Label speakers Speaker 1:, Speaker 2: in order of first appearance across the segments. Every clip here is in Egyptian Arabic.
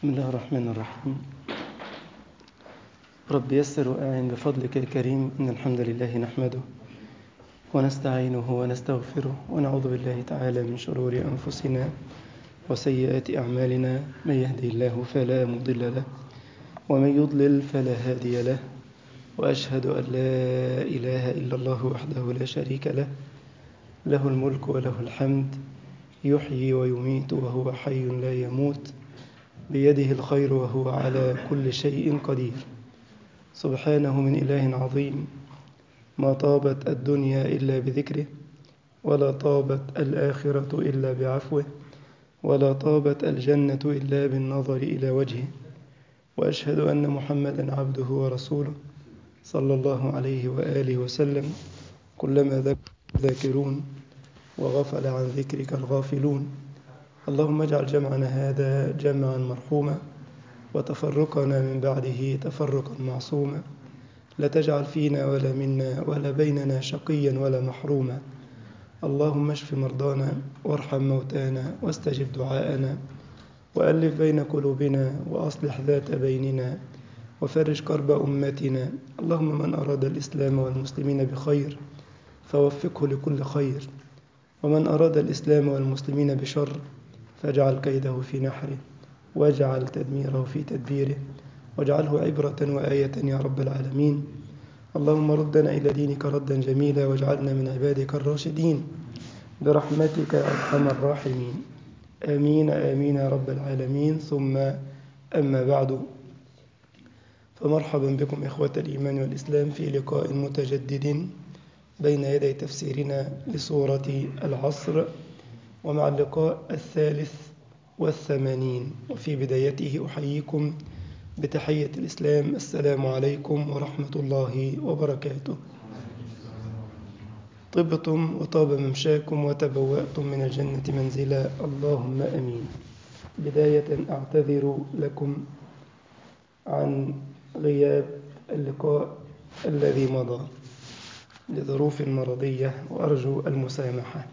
Speaker 1: بسم الله الرحمن الرحيم رب يسر وأعن بفضلك يا كريم إن الحمد لله نحمده ونستعينه ونستغفره ونعوذ بالله تعالى من شرور أنفسنا وسيئات أعمالنا من يهدي الله فلا مضل له ومن يضلل فلا هادي له وأشهد أن لا إله إلا الله وحده لا شريك له له الملك وله الحمد يحيي ويميت وهو حي لا يموت بيده الخير وهو على كل شيء قدير سبحانه من إله عظيم ما طابت الدنيا إلا بذكره ولا طابت الآخرة إلا بعفوه ولا طابت الجنة إلا بالنظر إلى وجهه وأشهد أن محمدا عبده ورسوله صلى الله عليه وآله وسلم كلما ذكر ذاكرون وغفل عن ذكرك الغافلون اللهم اجعل جمعنا هذا جمعا مرحوما وتفرقنا من بعده تفرقا معصوما لا تجعل فينا ولا منا ولا بيننا شقيا ولا محروما اللهم اشف مرضانا وارحم موتانا واستجب دعاءنا وألف بين قلوبنا وأصلح ذات بيننا وفرج كرب أمتنا اللهم من أراد الإسلام والمسلمين بخير فوفقه لكل خير ومن أراد الإسلام والمسلمين بشر فاجعل كيده في نحره واجعل تدميره في تدبيره واجعله عبرة وآية يا رب العالمين اللهم ردنا إلى دينك ردا جميلا واجعلنا من عبادك الراشدين برحمتك يا أرحم الراحمين آمين آمين يا رب العالمين ثم أما بعد فمرحبا بكم إخوة الإيمان والإسلام في لقاء متجدد بين يدي تفسيرنا لسورة العصر ومع اللقاء الثالث والثمانين وفي بدايته أحييكم بتحية الإسلام السلام عليكم ورحمة الله وبركاته طبتم وطاب ممشاكم وتبوأتم من الجنة منزلا اللهم أمين بداية أعتذر لكم عن غياب اللقاء الذي مضى لظروف مرضية وأرجو المسامحة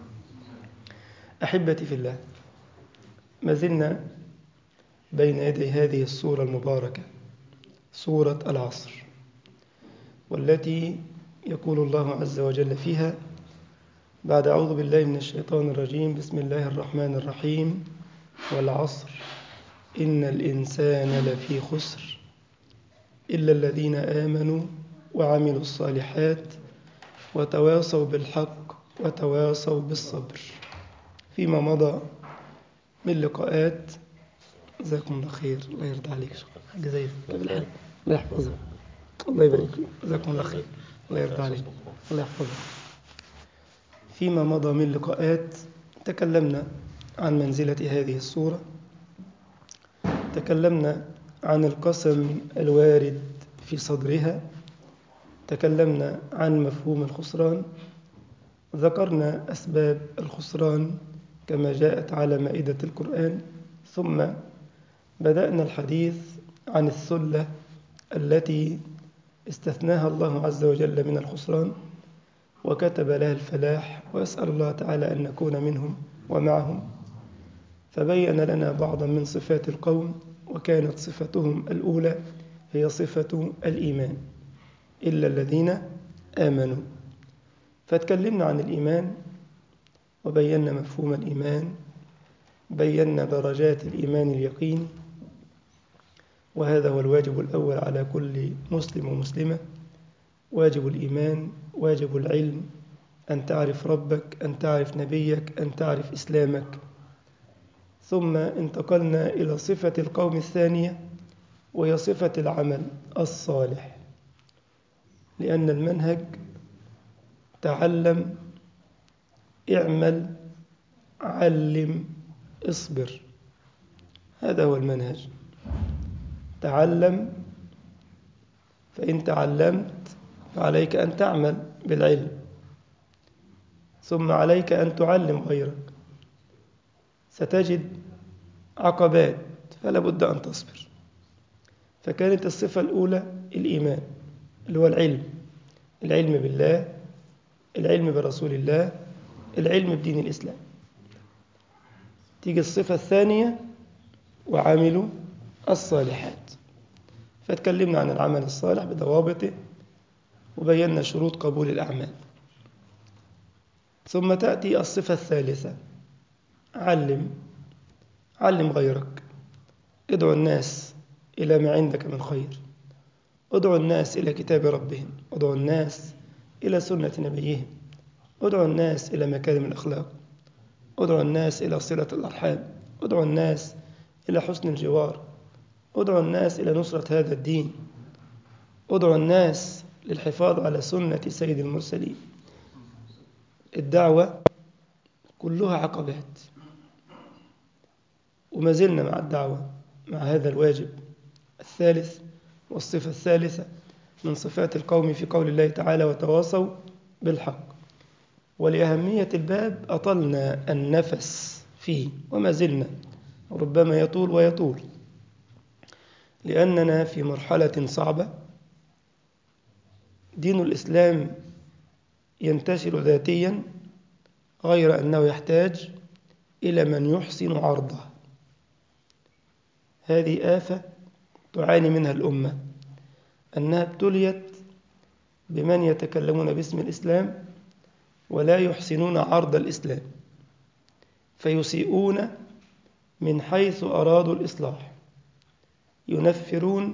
Speaker 1: أحبتي في الله ما زلنا بين يدي هذه الصورة المباركة صورة العصر والتي يقول الله عز وجل فيها بعد أعوذ بالله من الشيطان الرجيم بسم الله الرحمن الرحيم والعصر إن الإنسان لفي خسر إلا الذين آمنوا وعملوا الصالحات وتواصوا بالحق وتواصوا بالصبر فيما مضى من لقاءات جزاكم الله خير الله يرضى عليك حاجة زي كيف الحال الله يحفظك الله يبارك فيك جزاكم الله خير الله يرضى عليك الله يحفظك فيما مضى من لقاءات تكلمنا عن منزلة هذه الصورة تكلمنا عن القسم الوارد في صدرها تكلمنا عن مفهوم الخسران ذكرنا أسباب الخسران كما جاءت على مائدة القرآن ثم بدأنا الحديث عن الثلة التي استثناها الله عز وجل من الخسران وكتب لها الفلاح وأسأل الله تعالى أن نكون منهم ومعهم فبين لنا بعضا من صفات القوم وكانت صفتهم الأولى هي صفة الإيمان إلا الذين آمنوا فتكلمنا عن الإيمان وبينا مفهوم الإيمان بينا درجات الإيمان اليقين وهذا هو الواجب الأول على كل مسلم ومسلمة واجب الإيمان واجب العلم أن تعرف ربك أن تعرف نبيك أن تعرف إسلامك ثم انتقلنا إلى صفة القوم الثانية وهي صفة العمل الصالح لأن المنهج تعلم اعمل علم اصبر هذا هو المنهج تعلم فإن تعلمت فعليك أن تعمل بالعلم ثم عليك أن تعلم غيرك ستجد عقبات فلا بد أن تصبر فكانت الصفة الأولى الإيمان اللي هو العلم العلم بالله العلم برسول الله العلم بدين الإسلام تيجي الصفة الثانية وعملوا الصالحات فتكلمنا عن العمل الصالح بضوابطه وبينا شروط قبول الأعمال ثم تأتي الصفة الثالثة علم علم غيرك ادعو الناس إلى ما عندك من خير ادعو الناس إلى كتاب ربهم ادعو الناس إلى سنة نبيهم ادعو الناس إلى مكارم الأخلاق ادعو الناس إلى صلة الأرحام ادعو الناس إلى حسن الجوار ادعو الناس إلى نصرة هذا الدين ادعو الناس للحفاظ على سنة سيد المرسلين الدعوة كلها عقبات وما زلنا مع الدعوة مع هذا الواجب الثالث والصفة الثالثة من صفات القوم في قول الله تعالى وتواصوا بالحق ولأهمية الباب أطلنا النفس فيه وما زلنا ربما يطول ويطول لأننا في مرحلة صعبة دين الإسلام ينتشر ذاتيا غير أنه يحتاج إلى من يحسن عرضه هذه آفة تعاني منها الأمة أنها ابتليت بمن يتكلمون باسم الإسلام ولا يحسنون عرض الإسلام فيسيئون من حيث أرادوا الإصلاح ينفرون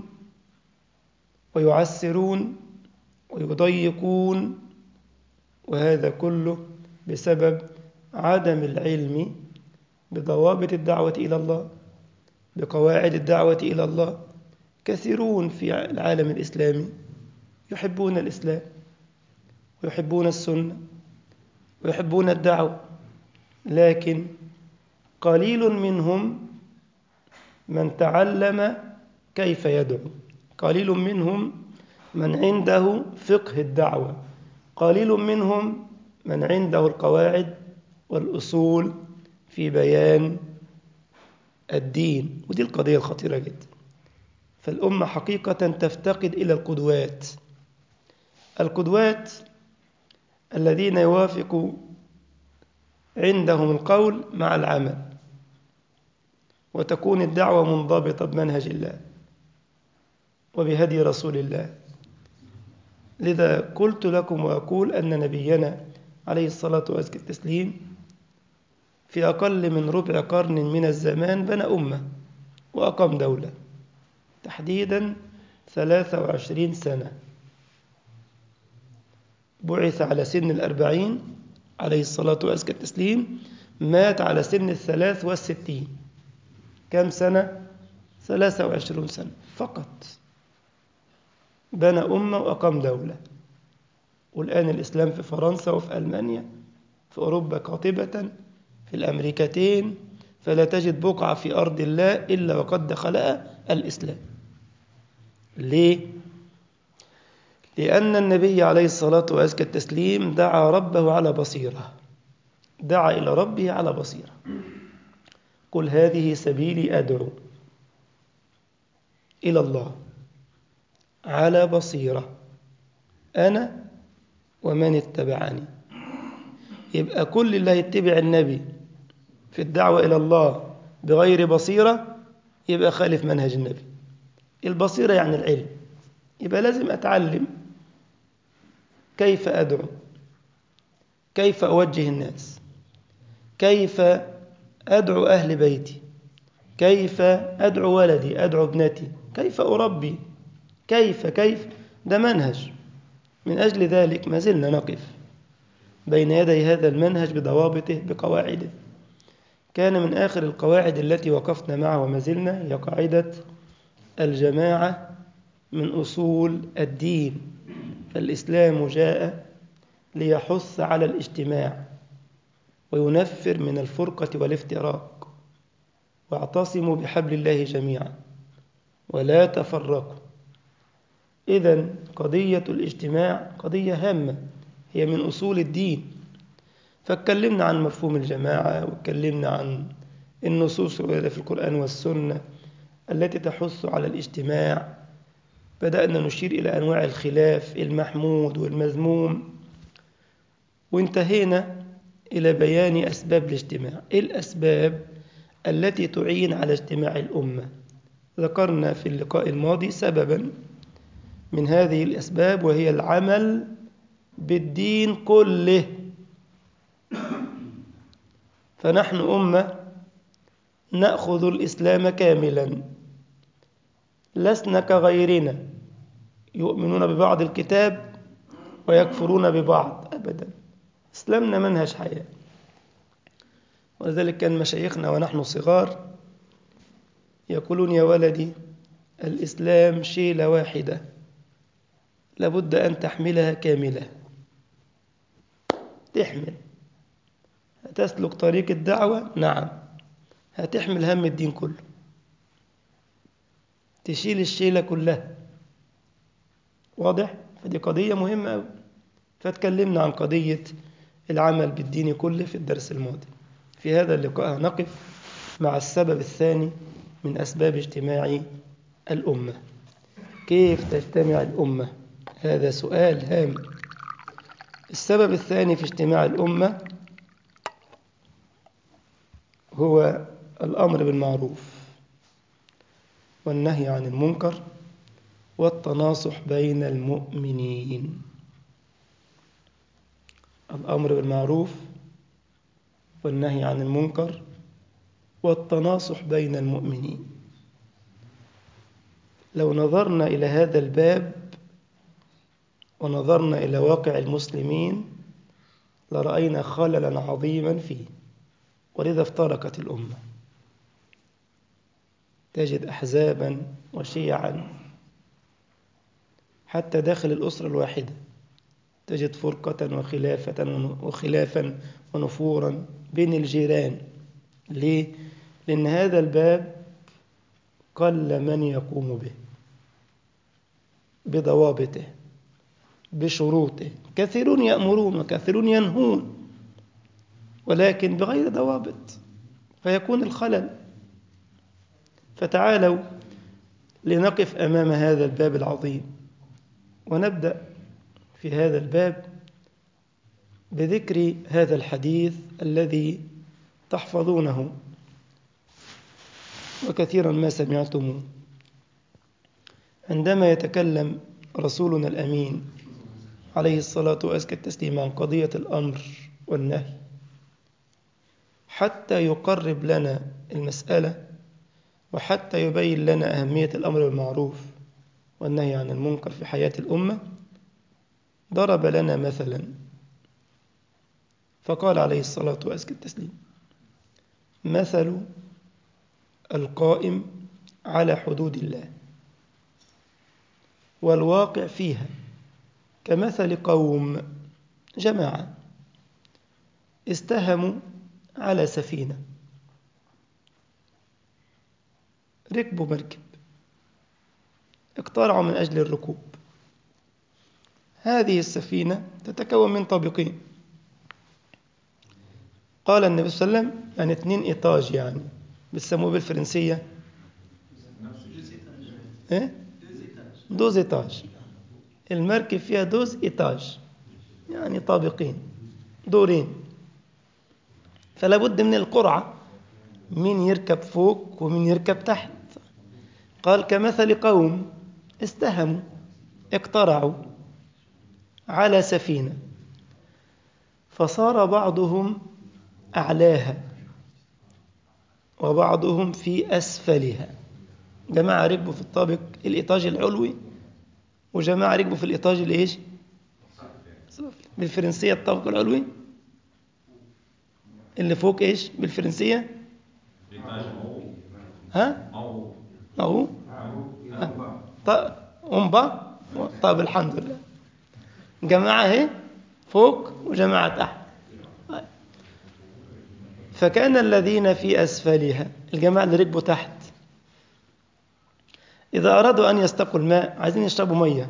Speaker 1: ويعسرون ويضيقون وهذا كله بسبب عدم العلم بضوابط الدعوة إلى الله بقواعد الدعوة إلى الله كثيرون في العالم الإسلامي يحبون الإسلام ويحبون السنة ويحبون الدعوة لكن قليل منهم من تعلم كيف يدعو قليل منهم من عنده فقه الدعوة قليل منهم من عنده القواعد والأصول في بيان الدين ودي القضية الخطيرة جدا فالأمة حقيقة تفتقد إلى القدوات القدوات الذين يوافق عندهم القول مع العمل وتكون الدعوة منضبطة بمنهج الله وبهدي رسول الله لذا قلت لكم وأقول أن نبينا عليه الصلاة وأزكى التسليم في أقل من ربع قرن من الزمان بنى أمة وأقام دولة تحديدا ثلاثة وعشرين سنة بعث على سن الأربعين عليه الصلاة وأزكى التسليم مات على سن الثلاث والستين كم سنة؟ ثلاثة وعشرون سنة فقط بنى أمة وأقام دولة والآن الإسلام في فرنسا وفي ألمانيا في أوروبا قاطبة في الأمريكتين فلا تجد بقعة في أرض الله إلا وقد دخلها الإسلام ليه؟ لأن النبي عليه الصلاة وأزكى التسليم دعا ربه على بصيرة دعا إلى ربه على بصيرة قل هذه سبيلي أدعو إلى الله على بصيرة أنا ومن اتبعني يبقى كل اللي هيتبع النبي في الدعوة إلى الله بغير بصيرة يبقى خالف منهج النبي البصيرة يعني العلم يبقى لازم أتعلم كيف أدعو كيف أوجه الناس كيف أدعو أهل بيتي كيف أدعو ولدي أدعو ابنتي كيف أربي كيف كيف ده منهج من أجل ذلك ما زلنا نقف بين يدي هذا المنهج بضوابطه بقواعده كان من آخر القواعد التي وقفنا معها وما زلنا هي قاعدة الجماعة من أصول الدين فالإسلام جاء ليحث على الاجتماع وينفر من الفرقة والافتراق واعتصموا بحبل الله جميعا ولا تفرقوا إذا قضية الاجتماع قضية هامة هي من أصول الدين فاتكلمنا عن مفهوم الجماعة واتكلمنا عن النصوص الواردة في القرآن والسنة التي تحث على الاجتماع بدأنا نشير إلى أنواع الخلاف المحمود والمذموم وانتهينا إلى بيان أسباب الاجتماع إيه الأسباب التي تعين على اجتماع الأمة ذكرنا في اللقاء الماضي سببا من هذه الأسباب وهي العمل بالدين كله فنحن أمة نأخذ الإسلام كاملا لسنا كغيرنا يؤمنون ببعض الكتاب ويكفرون ببعض أبدا إسلامنا منهج حياة ولذلك كان مشايخنا ونحن صغار يقولون يا ولدي الإسلام شيلة واحدة لابد أن تحملها كاملة تحمل هتسلك طريق الدعوة نعم هتحمل هم الدين كله تشيل الشيلة كلها واضح؟ فدي قضية مهمة أوي فتكلمنا عن قضية العمل بالدين كله في الدرس الماضي في هذا اللقاء نقف مع السبب الثاني من أسباب اجتماع الأمة كيف تجتمع الأمة؟ هذا سؤال هام السبب الثاني في اجتماع الأمة هو الأمر بالمعروف والنهي عن المنكر والتناصح بين المؤمنين الأمر بالمعروف والنهي عن المنكر والتناصح بين المؤمنين لو نظرنا إلى هذا الباب ونظرنا إلى واقع المسلمين لرأينا خللا عظيما فيه ولذا افترقت الأمة تجد أحزابا وشيعا حتى داخل الأسرة الواحدة تجد فرقة وخلافة وخلافا ونفورا بين الجيران ليه؟ لأن هذا الباب قل من يقوم به بضوابطه بشروطه كثيرون يأمرون وكثيرون ينهون ولكن بغير ضوابط فيكون الخلل فتعالوا لنقف أمام هذا الباب العظيم ونبدأ في هذا الباب بذكر هذا الحديث الذي تحفظونه وكثيرا ما سمعتموه عندما يتكلم رسولنا الأمين عليه الصلاة وأزكى التسليم عن قضية الأمر والنهي حتى يقرب لنا المسألة وحتى يبين لنا أهمية الأمر بالمعروف والنهي عن المنكر في حياة الأمة ضرب لنا مثلا فقال عليه الصلاة وأزكى التسليم مثل القائم على حدود الله والواقع فيها كمثل قوم جماعة استهموا على سفينة ركبوا مركب اقترعوا من أجل الركوب هذه السفينة تتكون من طابقين قال النبي صلى الله عليه وسلم يعني اثنين إيطاج يعني بيسموه بالفرنسية ايه دوز إيطاج المركب فيها دوز إيطاج يعني طابقين دورين فلا بد من القرعة مين يركب فوق ومين يركب تحت قال كمثل قوم استهموا اقترعوا على سفينة فصار بعضهم أعلاها وبعضهم في أسفلها جماعة ركبوا في الطابق الإيطاج العلوي وجماعة ركبوا في الإيطاج الإيش بالفرنسية الطابق العلوي اللي فوق إيش بالفرنسية ها أو طيب أمبا طيب الحمد لله جماعة اهي فوق وجماعة تحت فكان الذين في أسفلها الجماعة اللي ركبوا تحت إذا أرادوا أن يستقوا الماء عايزين يشربوا مية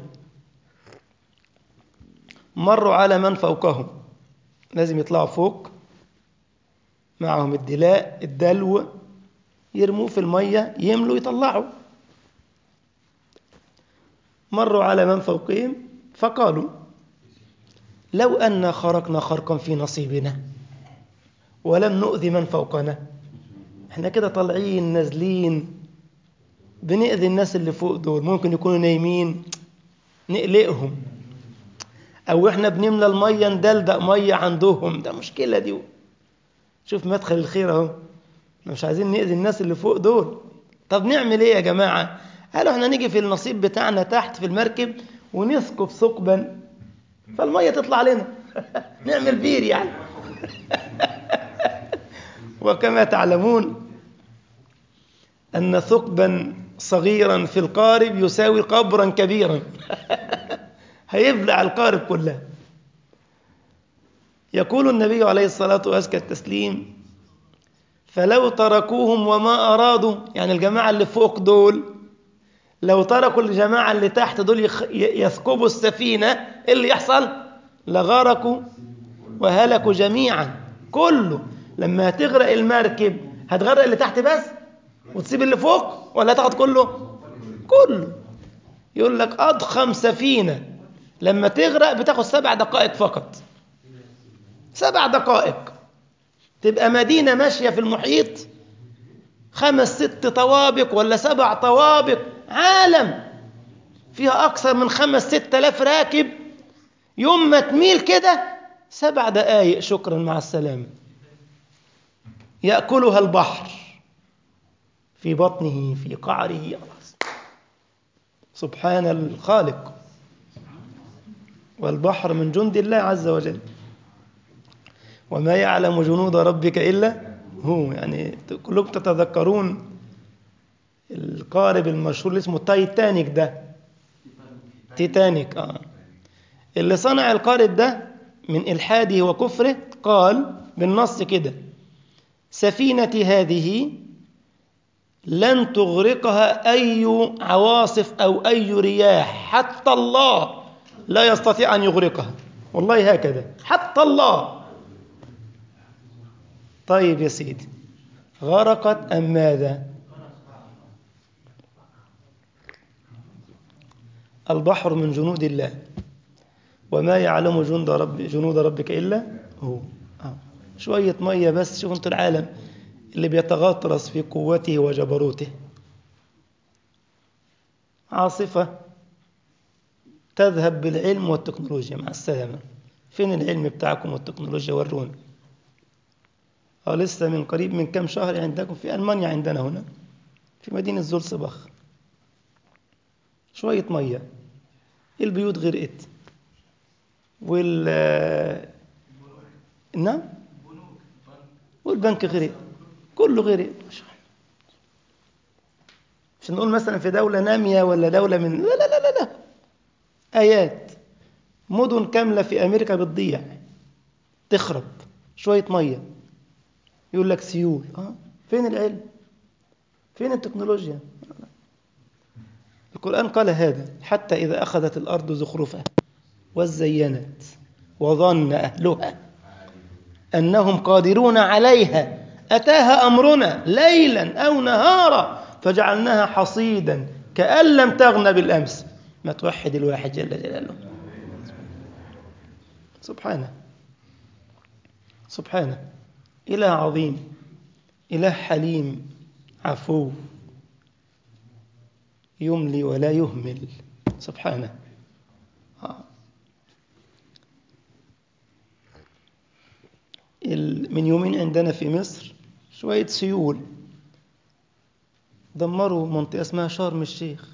Speaker 1: مروا على من فوقهم لازم يطلعوا فوق معهم الدلاء الدلو يرموه في المية يملوا يطلعوا مروا على من فوقهم فقالوا لو أن خرقنا خرقا في نصيبنا ولم نؤذي من فوقنا احنا كده طالعين نازلين بنأذي الناس اللي فوق دول ممكن يكونوا نايمين نقلقهم او احنا بنملى الميه ندلدق ميه عندهم ده مشكله دي شوف مدخل الخير اهو مش عايزين نأذي الناس اللي فوق دول طب نعمل ايه يا جماعه قالوا احنا نيجي في النصيب بتاعنا تحت في المركب ونثقب ثقبا فالميه تطلع لنا نعمل بير يعني وكما تعلمون ان ثقبا صغيرا في القارب يساوي قبرا كبيرا هيبلع القارب كلها يقول النبي عليه الصلاة وأزكى التسليم فلو تركوهم وما أرادوا يعني الجماعة اللي فوق دول لو تركوا الجماعة اللي تحت دول يثقبوا السفينة إيه اللي يحصل لغرقوا وهلكوا جميعا كله لما هتغرق المركب هتغرق اللي تحت بس وتسيب اللي فوق ولا تاخد كله كله يقول لك أضخم سفينة لما تغرق بتاخد سبع دقائق فقط سبع دقائق تبقى مدينة ماشية في المحيط خمس ست طوابق ولا سبع طوابق عالم فيها أكثر من خمس ست آلاف راكب يوم ما تميل كده سبع دقائق شكرا مع السلامة يأكلها البحر في بطنه في قعره سبحان الخالق والبحر من جند الله عز وجل وما يعلم جنود ربك إلا هو يعني كلكم تتذكرون القارب المشهور اللي اسمه تايتانيك ده تيتانيك آه. اللي صنع القارب ده من إلحاده وكفره قال بالنص كده سفينتي هذه لن تغرقها أي عواصف أو أي رياح حتى الله لا يستطيع أن يغرقها والله هكذا حتى الله طيب يا سيدي غرقت أم ماذا البحر من جنود الله وما يعلم جند رب جنود ربك إلا هو آه. شوية مية بس شوفوا انتوا العالم اللي بيتغطرس في قوته وجبروته عاصفة تذهب بالعلم والتكنولوجيا مع السلامة فين العلم بتاعكم والتكنولوجيا وروني اه لسه من قريب من كم شهر عندكم في ألمانيا عندنا هنا في مدينة زولسباخ شوية مية البيوت غرقت وال نعم والبنك غرق كله غرق مش نقول مثلا في دولة نامية ولا دولة من لا لا لا لا, لا. آيات مدن كاملة في أمريكا بتضيع تخرب شوية مية يقول لك سيول آه. فين العلم فين التكنولوجيا القرآن قال هذا حتى إذا أخذت الأرض زخرفها وزينت وظن أهلها أنهم قادرون عليها أتاها أمرنا ليلا أو نهارا فجعلناها حصيدا كأن لم تغن بالأمس ما توحد الواحد جل جلاله سبحانه سبحانه إله عظيم إله حليم عفو يملي ولا يهمل سبحانه من يومين عندنا في مصر شوية سيول دمروا منطقة اسمها شرم الشيخ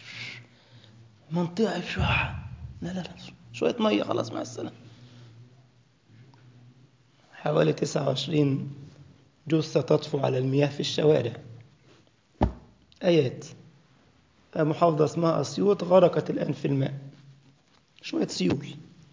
Speaker 1: منطقة شوحة لا لا لا شوية مية خلاص مع السلامة حوالي 29 جثة تطفو على المياه في الشوارع آيات محافظة اسمها أسيوط غرقت الآن في الماء شوية سيول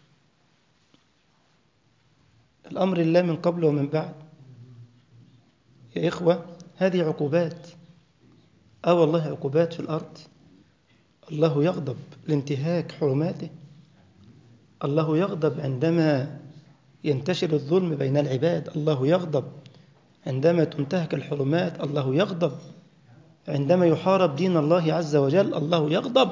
Speaker 1: الأمر الله من قبل ومن بعد يا إخوة هذه عقوبات آه والله عقوبات في الأرض الله يغضب لانتهاك حرماته الله يغضب عندما ينتشر الظلم بين العباد الله يغضب عندما تنتهك الحرمات الله يغضب عندما يحارب دين الله عز وجل الله يغضب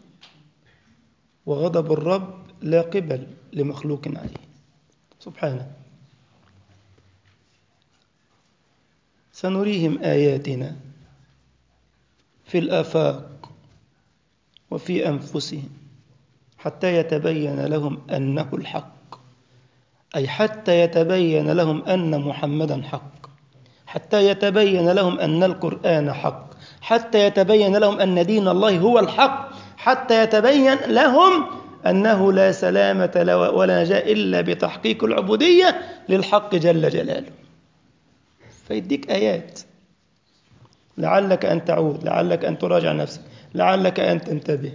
Speaker 1: وغضب الرب لا قبل لمخلوق عليه سبحانه سنريهم آياتنا في الآفاق وفي أنفسهم حتى يتبين لهم أنه الحق أي حتى يتبين لهم أن محمدا حق حتى يتبين لهم أن القرآن حق حتى يتبين لهم أن دين الله هو الحق حتى يتبين لهم أنه لا سلامة ولا نجاة إلا بتحقيق العبودية للحق جل جلاله فيديك آيات لعلك أن تعود لعلك أن تراجع نفسك لعلك أن تنتبه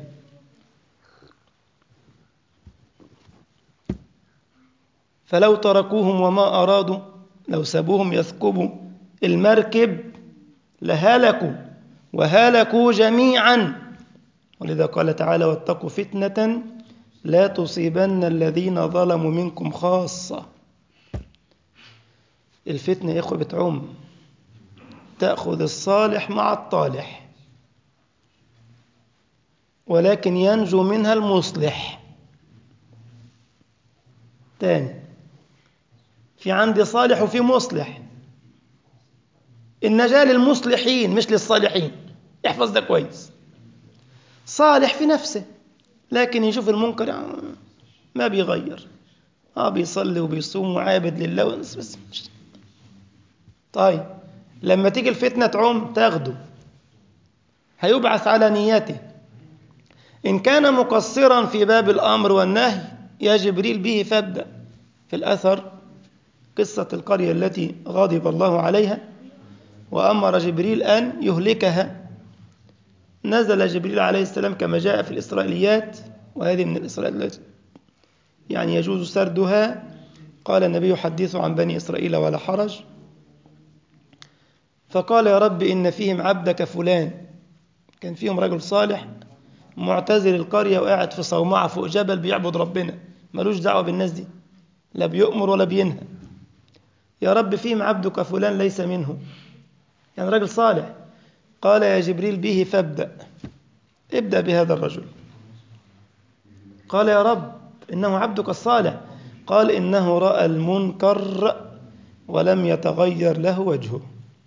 Speaker 1: فلو تركوهم وما أرادوا لو سابوهم يثقبوا المركب لهلكوا وهلكوا جميعا ولذا قال تعالى واتقوا فتنة لا تصيبن الذين ظلموا منكم خاصة الفتنة يا إخوة بتعم تأخذ الصالح مع الطالح ولكن ينجو منها المصلح تاني في عندي صالح وفي مصلح النجاة للمصلحين مش للصالحين احفظ ده كويس صالح في نفسه لكن يشوف المنكر ما بيغير اه بيصلي وبيصوم وعابد لله بس بس طيب لما تيجي الفتنة تعم تاخده هيبعث على نيته إن كان مقصرا في باب الأمر والنهي يا جبريل به فابدأ في الأثر قصة القرية التي غضب الله عليها وأمر جبريل أن يهلكها نزل جبريل عليه السلام كما جاء في الإسرائيليات وهذه من الإسرائيليات يعني يجوز سردها قال النبي حدثوا عن بني إسرائيل ولا حرج فقال يا رب إن فيهم عبدك فلان كان فيهم رجل صالح معتزل القرية وقاعد في صومعة فوق جبل بيعبد ربنا ملوش دعوة بالناس دي لا بيؤمر ولا بينهى يا رب فيهم عبدك فلان ليس منه يعني رجل صالح قال يا جبريل به فابدأ ابدأ بهذا الرجل قال يا رب إنه عبدك الصالح قال إنه رأى المنكر ولم يتغير له وجهه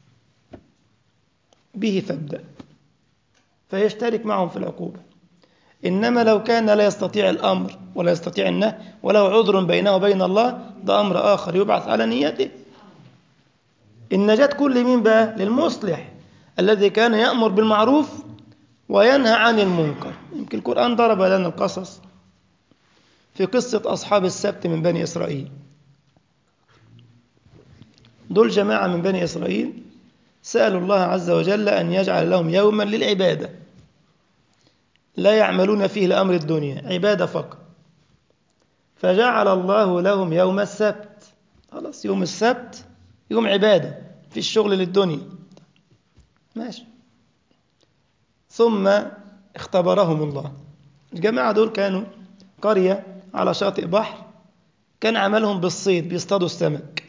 Speaker 1: به فابدأ فيشترك معهم في العقوبة إنما لو كان لا يستطيع الأمر ولا يستطيع النهي وله عذر بينه وبين الله ده أمر آخر يبعث على نيته النجاة كل مين بقى للمصلح الذي كان يأمر بالمعروف وينهى عن المنكر يمكن القرآن ضرب لنا القصص في قصة أصحاب السبت من بني إسرائيل دول جماعة من بني إسرائيل سألوا الله عز وجل أن يجعل لهم يوما للعبادة لا يعملون فيه لأمر الدنيا عبادة فقط فجعل الله لهم يوم السبت خلاص يوم السبت يوم عبادة في الشغل للدنيا ماشي ثم اختبرهم الله الجماعة دول كانوا قرية على شاطئ بحر كان عملهم بالصيد بيصطادوا السمك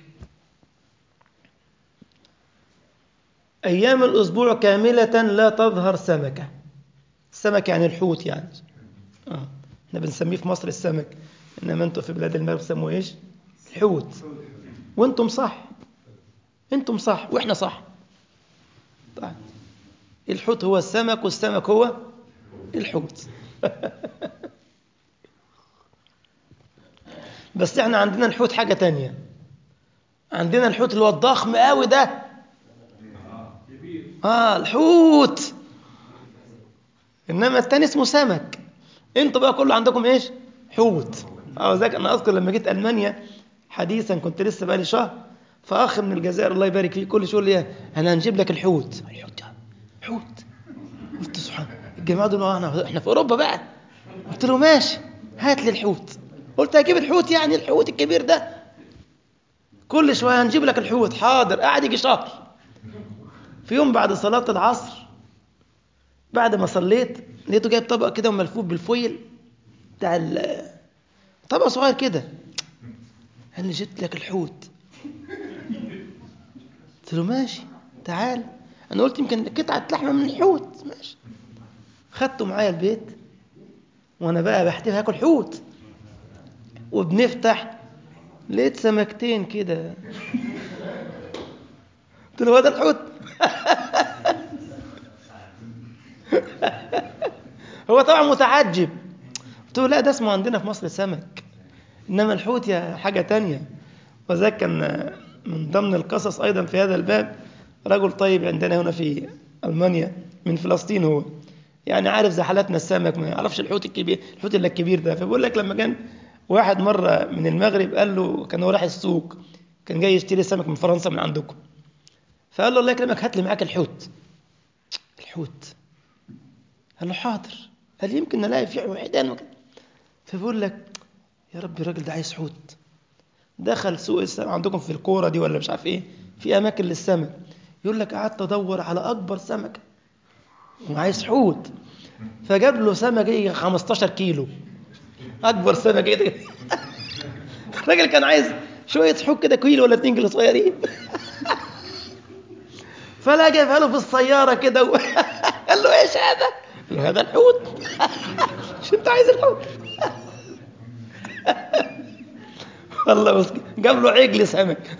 Speaker 1: أيام الأسبوع كاملة لا تظهر سمكة السمك يعني الحوت يعني آه. احنا بنسميه في مصر السمك إنما أنتم في بلاد المغرب بتسموه إيش الحوت وأنتم صح أنتم صح وإحنا صح طيب الحوت هو السمك والسمك هو الحوت بس احنا عندنا الحوت حاجة تانية عندنا الحوت اللي هو الضخم قوي ده اه الحوت انما التاني اسمه سمك انتوا بقى كله عندكم ايش حوت اه ذاك انا اذكر لما جيت المانيا حديثا كنت لسه بقى لي شهر فاخ من الجزائر الله يبارك فيه كل شويه لي انا هنجيب لك الحوت الحوت حوت قلت سبحان الجماعه دول احنا احنا في اوروبا بقى قلت له ماشي هات لي الحوت قلت هجيب الحوت يعني الحوت الكبير ده كل شويه هنجيب لك الحوت حاضر قاعد يجي شهر في يوم بعد صلاه العصر بعد ما صليت لقيته جايب طبق كده وملفوف بالفويل بتاع طبق صغير كده قال لي جبت لك الحوت قلت له ماشي تعال انا قلت يمكن قطعه لحمه من الحوت ماشي خدته معايا البيت وانا بقى بحتفل هاكل حوت وبنفتح لقيت سمكتين كده قلت له هو ده الحوت هو طبعا متعجب قلت له لا ده اسمه عندنا في مصر سمك إنما الحوت يا حاجة تانية وذاك كان من ضمن القصص أيضا في هذا الباب رجل طيب عندنا هنا في ألمانيا من فلسطين هو يعني عارف زي حالاتنا السمك ما يعرفش الحوت الكبير الحوت اللي الكبير ده فبيقول لك لما كان واحد مرة من المغرب قال له كان هو رايح السوق كان جاي يشتري سمك من فرنسا من عندكم فقال له الله يكرمك هات لي معاك الحوت الحوت قال له حاضر قال لي يمكن نلاقي فيه وحدان وكده فبيقول لك يا ربي الراجل ده عايز حوت دخل سوق السمك عندكم في الكوره دي ولا مش عارف ايه في اماكن للسمك يقول لك قعدت ادور على اكبر سمكه وعايز حوت فجاب له سمك ايه 15 كيلو اكبر سمك ايه ده الراجل كان عايز شويه حوت كده كيلو ولا 2 كيلو صغيرين فلا جابها له في السياره كده و... قال له ايش هذا؟ قال له هذا الحوت شو انت عايز الحوت؟ والله بس جاب له عجل سمك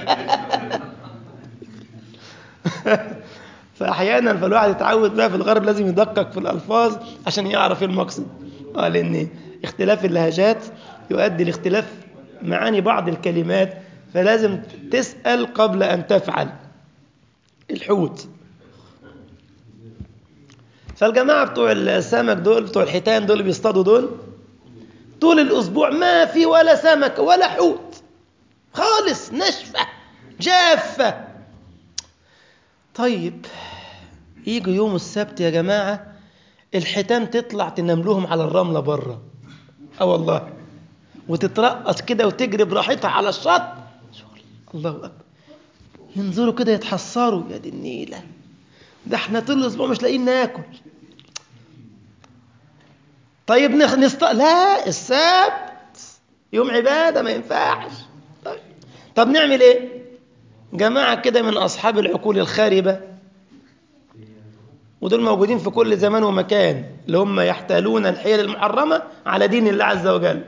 Speaker 1: فاحيانا فالواحد يتعود بقى في الغرب لازم يدقق في الالفاظ عشان يعرف ايه المقصد اه لان اختلاف اللهجات يؤدي لاختلاف معاني بعض الكلمات فلازم تسال قبل ان تفعل الحوت فالجماعه بتوع السمك دول بتوع الحيتان دول اللي بيصطادوا دول طول الأسبوع ما في ولا سمك ولا حوت خالص نشفة جافة طيب يجوا يوم السبت يا جماعة الحيتان تطلع تنام لهم على الرملة بره اه والله وتترقص كده وتجري براحتها على الشط الله أكبر ينظروا كده يتحسروا يا دي النيلة ده احنا طول الأسبوع مش لاقيين ناكل طيب نست... لا السبت يوم عبادة ما ينفعش طيب. طب نعمل ايه جماعة كده من أصحاب العقول الخاربة ودول موجودين في كل زمان ومكان اللي هم يحتالون الحيل المحرمة على دين الله عز وجل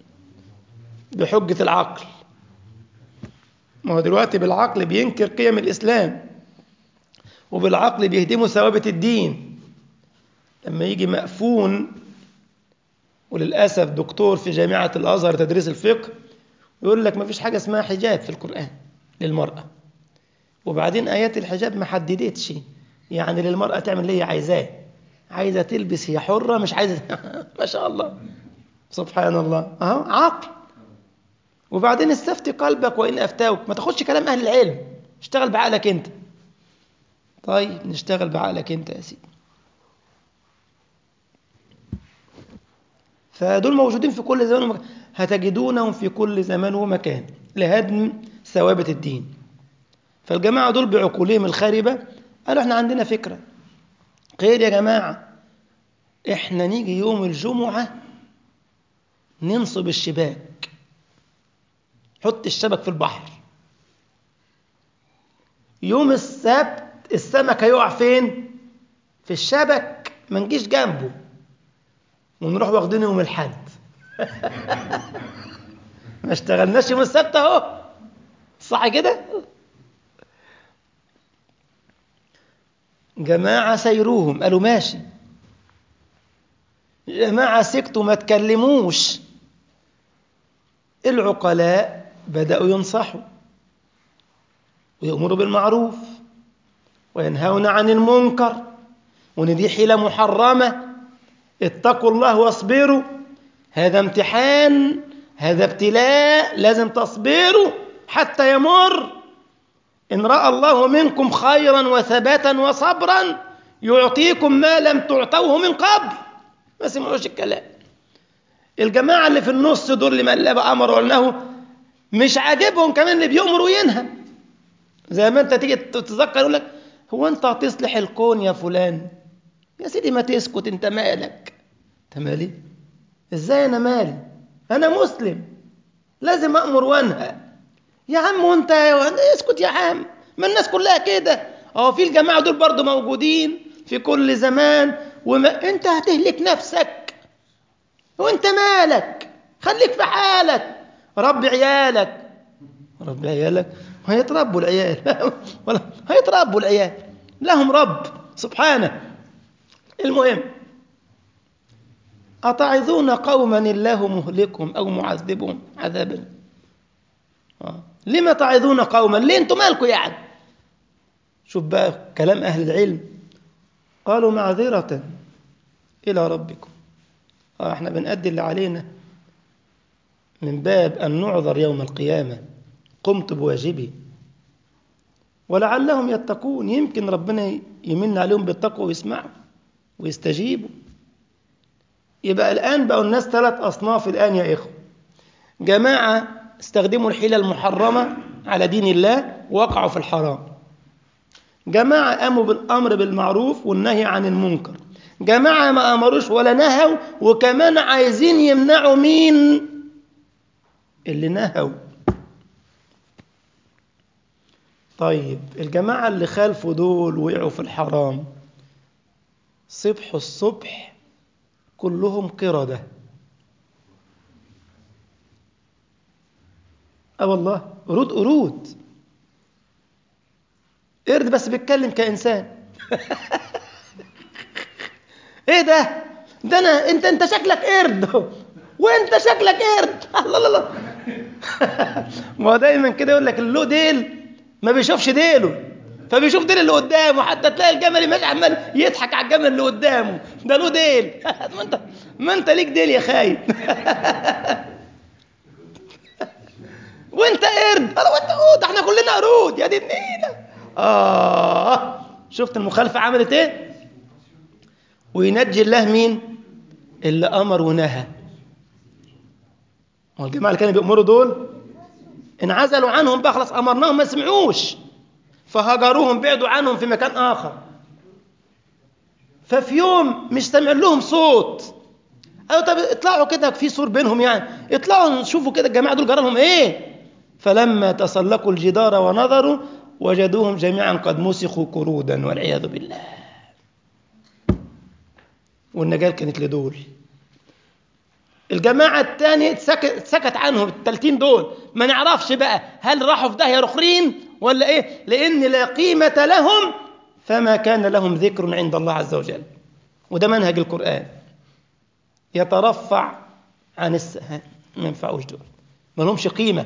Speaker 1: بحجة العقل ما هو دلوقتي بالعقل بينكر قيم الإسلام وبالعقل بيهدموا ثوابت الدين لما يجي مأفون وللأسف دكتور في جامعة الأزهر تدريس الفقه يقول لك ما فيش حاجة اسمها حجاب في القرآن للمرأة وبعدين آيات الحجاب ما حددتش يعني للمرأة تعمل اللي هي عايزاه عايزة تلبس هي حرة مش عايزة ما شاء الله سبحان الله أهو عقل وبعدين استفتي قلبك وإن أفتاوك ما تاخدش كلام أهل العلم اشتغل بعقلك أنت طيب نشتغل بعقلك أنت يا سيدي فدول موجودين في كل زمان ومكان هتجدونهم في كل زمان ومكان لهدم ثوابت الدين فالجماعة دول بعقولهم الخاربة قالوا احنا عندنا فكرة خير يا جماعة احنا نيجي يوم الجمعة ننصب الشباك حط الشبك في البحر يوم السبت السمك هيقع فين في الشبك ما نجيش جنبه ونروح واخدين يوم الحد ما اشتغلناش يوم السبت اهو صح كده جماعة سيروهم قالوا ماشي جماعة سكتوا ما تكلموش العقلاء بدأوا ينصحوا ويأمروا بالمعروف وينهون عن المنكر وان دي حيلة محرمة اتقوا الله واصبروا هذا امتحان هذا ابتلاء لازم تصبروا حتى يمر إن رأى الله منكم خيرا وثباتا وصبرا يعطيكم ما لم تعطوه من قبل ما سمعوش الكلام الجماعة اللي في النص دول اللي مقلب أمر وأنه مش عاجبهم كمان اللي بيؤمر وينهى زي ما أنت تيجي تتذكر يقول لك هو أنت هتصلح الكون يا فلان يا سيدي ما تسكت أنت مالك أنت مالي إزاي أنا مالي أنا مسلم لازم أأمر وأنهى يا عم وانت اسكت يا عم ما الناس كلها كده اه في الجماعه دول برضه موجودين في كل زمان وما انت هتهلك نفسك وانت مالك خليك في حالك ربي عيالك ربي عيالك هيتربوا العيال ولا هيتربوا العيال لهم رب سبحانه المهم أتعظون قوما الله مهلكهم أو معذبهم عذابا آه. لما تعظون قوما ليه انتم مالكم يعني شوف بقى كلام أهل العلم قالوا معذرة إلى ربكم آه احنا بنأدي اللي علينا من باب أن نعذر يوم القيامة قمت بواجبي ولعلهم يتقون يمكن ربنا يمن عليهم بالتقوى ويسمعوا ويستجيبوا يبقى الآن بقوا الناس ثلاث أصناف الآن يا إخوة جماعة استخدموا الحيلة المحرمة على دين الله ووقعوا في الحرام جماعة قاموا بالأمر بالمعروف والنهي عن المنكر جماعة ما أمروش ولا نهوا وكمان عايزين يمنعوا مين اللي نهوا طيب الجماعة اللي خالفوا دول وقعوا في الحرام صبح الصبح كلهم قردة اه والله قرود قرود قرد بس بيتكلم كإنسان ايه ده ده انا انت انت شكلك قرد وانت شكلك قرد الله الله الله ما هو دايما كده يقول لك اللي له ديل ما بيشوفش ديله فبيشوف ديل اللي قدامه حتى تلاقي الجمل ماشي عمال يضحك على الجمل اللي قدامه ده له ديل ما انت ما انت ليك ديل يا خايب وانت قرد انا وانت قرد احنا كلنا قرود يا دي النيله اه شفت المخالفه عملت ايه وينجي الله مين اللي امر ونهى هو الجماعه اللي كانوا بيأمروا دول انعزلوا عنهم بقى خلاص امرناهم ما سمعوش فهجروهم بعدوا عنهم في مكان اخر ففي يوم مش سامع لهم صوت قالوا طب اطلعوا كده في سور بينهم يعني اطلعوا نشوفوا كده الجماعه دول جرى لهم ايه فلما تسلقوا الجدار ونظروا وجدوهم جميعا قد مسخوا قرودا والعياذ بالله والنجاة كانت لدول الجماعة الثانية سكت, سكت عنهم التلتين دول ما نعرفش بقى هل راحوا في داهية رخرين ولا ايه لأن لا قيمة لهم فما كان لهم ذكر عند الله عز وجل وده منهج القرآن يترفع عن الس... ما ينفعوش دول ما لهمش قيمة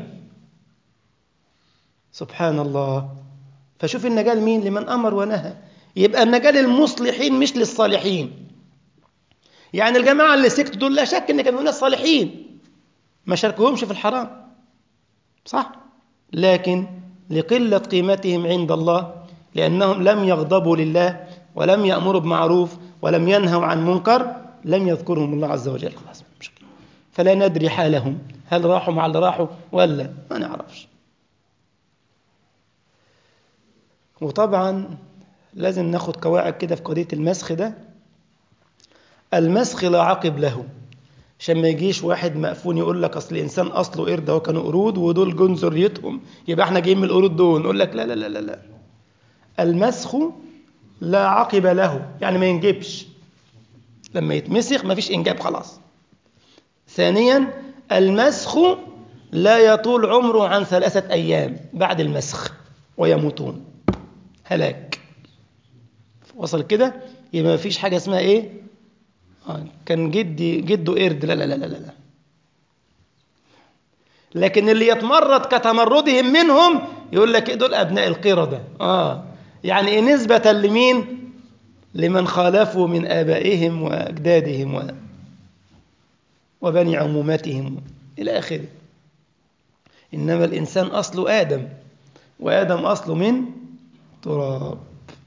Speaker 1: سبحان الله فشوف النجاة لمين لمن أمر ونهى يبقى النجاة للمصلحين مش للصالحين يعني الجماعة اللي سكتوا دول لا شك ان كانوا ناس صالحين ما شاركوهمش في الحرام صح لكن لقلة قيمتهم عند الله لأنهم لم يغضبوا لله ولم يأمروا بمعروف ولم ينهوا عن منكر لم يذكرهم الله عز وجل خلاص مش فلا ندري حالهم هل راحوا مع اللي راحوا ولا ما نعرفش وطبعا لازم ناخد قواعد كده في قضية المسخ ده المسخ لا عقب له عشان ما يجيش واحد مقفون يقول لك اصل الانسان اصله قرد هو كانوا قرود ودول جن ذريتهم يبقى احنا جايين من القرود دول نقول لك لا لا لا لا لا المسخ لا عقب له يعني ما ينجبش لما يتمسخ ما فيش انجاب خلاص ثانيا المسخ لا يطول عمره عن ثلاثة أيام بعد المسخ ويموتون هلاك وصل كده يبقى ما فيش حاجة اسمها ايه آه كان جدي جده قرد لا لا لا لا لا لكن اللي يتمرد كتمردهم منهم يقول لك دول أبناء القردة آه يعني إيه نسبة لمين لمن خالفوا من آبائهم وأجدادهم و... وبني عموماتهم إلى آخره إنما الإنسان أصله آدم وآدم أصله من تراب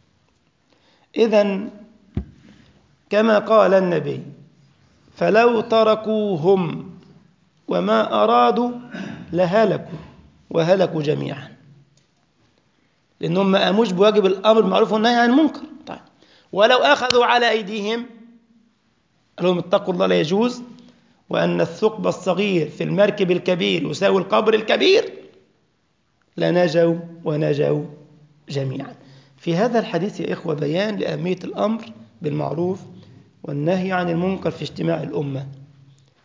Speaker 1: إذا كما قال النبي فلو تركوهم وما أرادوا لهلكوا وهلكوا جميعا لأنهم ما قاموش بواجب الأمر بالمعروف والنهي عن المنكر طيب ولو أخذوا على أيديهم لهم اتقوا الله لا يجوز وأن الثقب الصغير في المركب الكبير يساوي القبر الكبير لنجوا ونجوا جميعا في هذا الحديث يا إخوة بيان لأهمية الأمر بالمعروف والنهي عن المنكر في اجتماع الأمة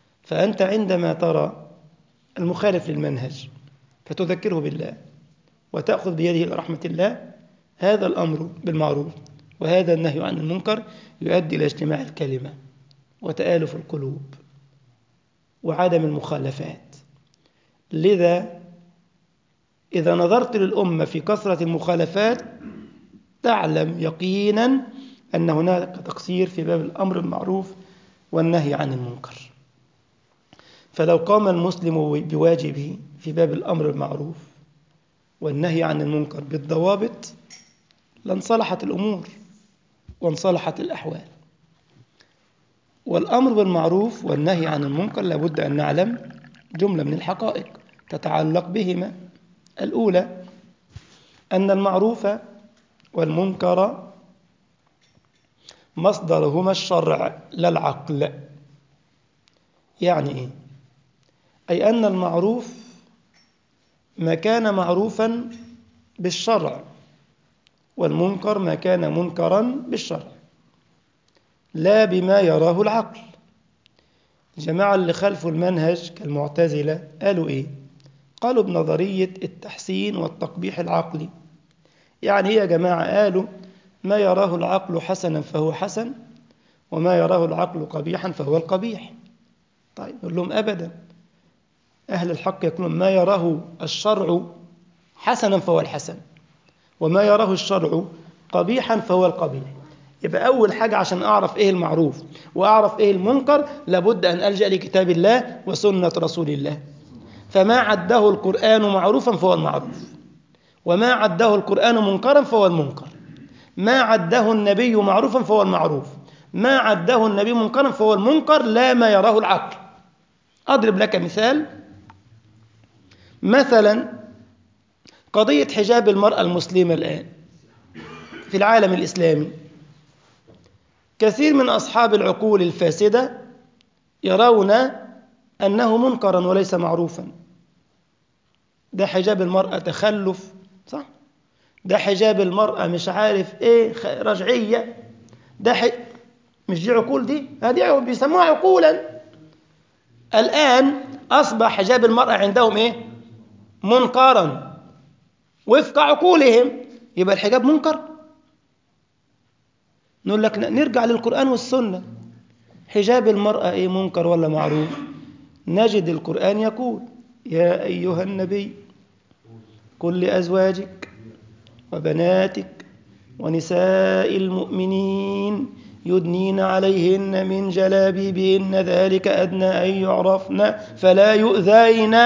Speaker 1: فأنت عندما ترى المخالف للمنهج فتذكره بالله وتأخذ بيده إلى رحمة الله هذا الأمر بالمعروف وهذا النهي عن المنكر يؤدي إلى اجتماع الكلمة وتآلف القلوب وعدم المخالفات لذا إذا نظرت للأمة في كثرة المخالفات تعلم يقينا أن هناك تقصير في باب الأمر المعروف والنهي عن المنكر فلو قام المسلم بواجبه في باب الأمر المعروف والنهي عن المنكر بالضوابط لانصلحت الأمور وانصلحت الأحوال والأمر بالمعروف والنهي عن المنكر لابد أن نعلم جملة من الحقائق تتعلق بهما الأولى أن المعروف والمنكر مصدرهما الشرع لا العقل يعني إيه؟ أي أن المعروف ما كان معروفا بالشرع والمنكر ما كان منكرا بالشرع لا بما يراه العقل الجماعة اللي خلفوا المنهج كالمعتزلة قالوا إيه؟ قالوا بنظرية التحسين والتقبيح العقلي يعني إيه يا جماعة قالوا ما يراه العقل حسنا فهو حسن وما يراه العقل قبيحا فهو القبيح طيب نقول لهم أبدا أهل الحق يقولون ما يراه الشرع حسنا فهو الحسن وما يراه الشرع قبيحا فهو القبيح يبقى أول حاجة عشان أعرف إيه المعروف وأعرف إيه المنكر لابد أن ألجأ لكتاب الله وسنة رسول الله فما عده القرآن معروفا فهو المعروف وما عده القرآن منكرا فهو المنكر ما عده النبي معروفا فهو المعروف ما عده النبي منكرا فهو المنكر لا ما يراه العقل أضرب لك مثال مثلا قضية حجاب المرأة المسلمة الآن في العالم الإسلامي كثير من أصحاب العقول الفاسدة يرون أنه منكرا وليس معروفا ده حجاب المرأة تخلف صح ده حجاب المرأة مش عارف ايه رجعية ده ح... مش دي عقول دي هذه بيسموها عقولا الآن أصبح حجاب المرأة عندهم ايه منكرا وفق عقولهم يبقى الحجاب منكر نقول لك نرجع للقرآن والسنة حجاب المرأة ايه منكر ولا معروف نجد القرآن يقول يا أيها النبي قل لأزواجك وبناتك ونساء المؤمنين يدنين عليهن من جلابيبهن ذلك أدنى أن يعرفن فلا يؤذين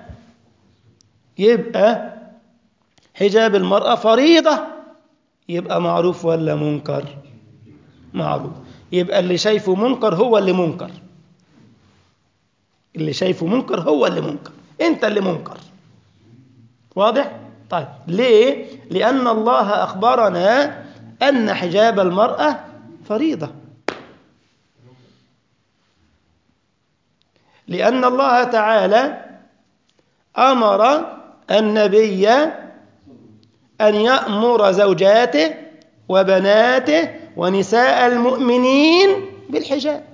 Speaker 1: يبقى حجاب المرأة فريضة يبقى معروف ولا منكر معروف يبقى اللي شايفه منكر هو اللي منكر اللي شايفه منكر هو اللي منكر انت اللي منكر واضح طيب ليه لان الله اخبرنا ان حجاب المراه فريضه لان الله تعالى امر النبي ان يامر زوجاته وبناته ونساء المؤمنين بالحجاب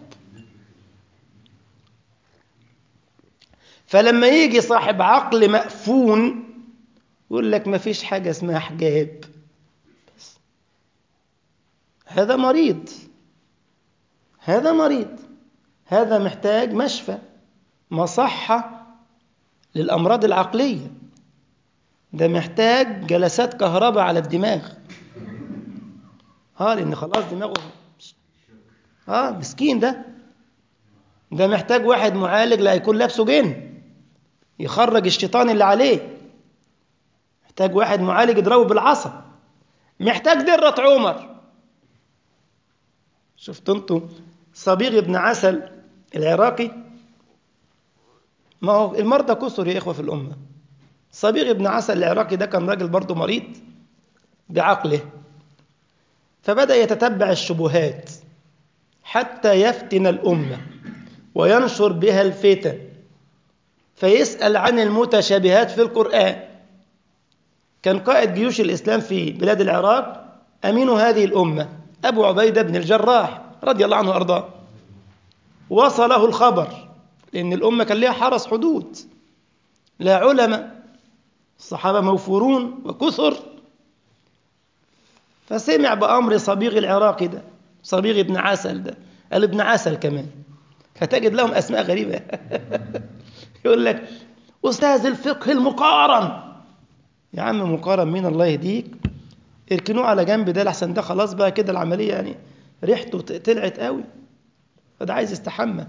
Speaker 1: فلما يجي صاحب عقل مأفون يقول لك ما فيش حاجة اسمها حجاب بس. هذا مريض هذا مريض هذا محتاج مشفى مصحة للأمراض العقلية ده محتاج جلسات كهرباء على الدماغ اه لأن خلاص دماغه اه مسكين ده ده محتاج واحد معالج لا يكون لابسه جن يخرج الشيطان اللي عليه محتاج واحد معالج يضربه بالعصا محتاج درة عمر شفت انتوا صبيغ ابن عسل العراقي ما هو المرضى كثر يا إخوة في الأمة صبيغ ابن عسل العراقي ده كان راجل برضه مريض بعقله فبدأ يتتبع الشبهات حتى يفتن الأمة وينشر بها الفتن فيسأل عن المتشابهات في القرآن كان قائد جيوش الإسلام في بلاد العراق أمين هذه الأمة أبو عبيدة بن الجراح رضي الله عنه وأرضاه وصله الخبر لأن الأمة كان لها حرس حدود لا علماء الصحابة موفورون وكثر فسمع بأمر صبيغ العراقي ده صبيغ ابن عسل ده قال ابن عسل كمان فتجد لهم أسماء غريبة يقول لك أستاذ الفقه المقارن يا عم مقارن مين الله يهديك اركنوه على جنب ده لحسن ده خلاص بقى كده العملية يعني ريحته طلعت قوي فده عايز يستحمى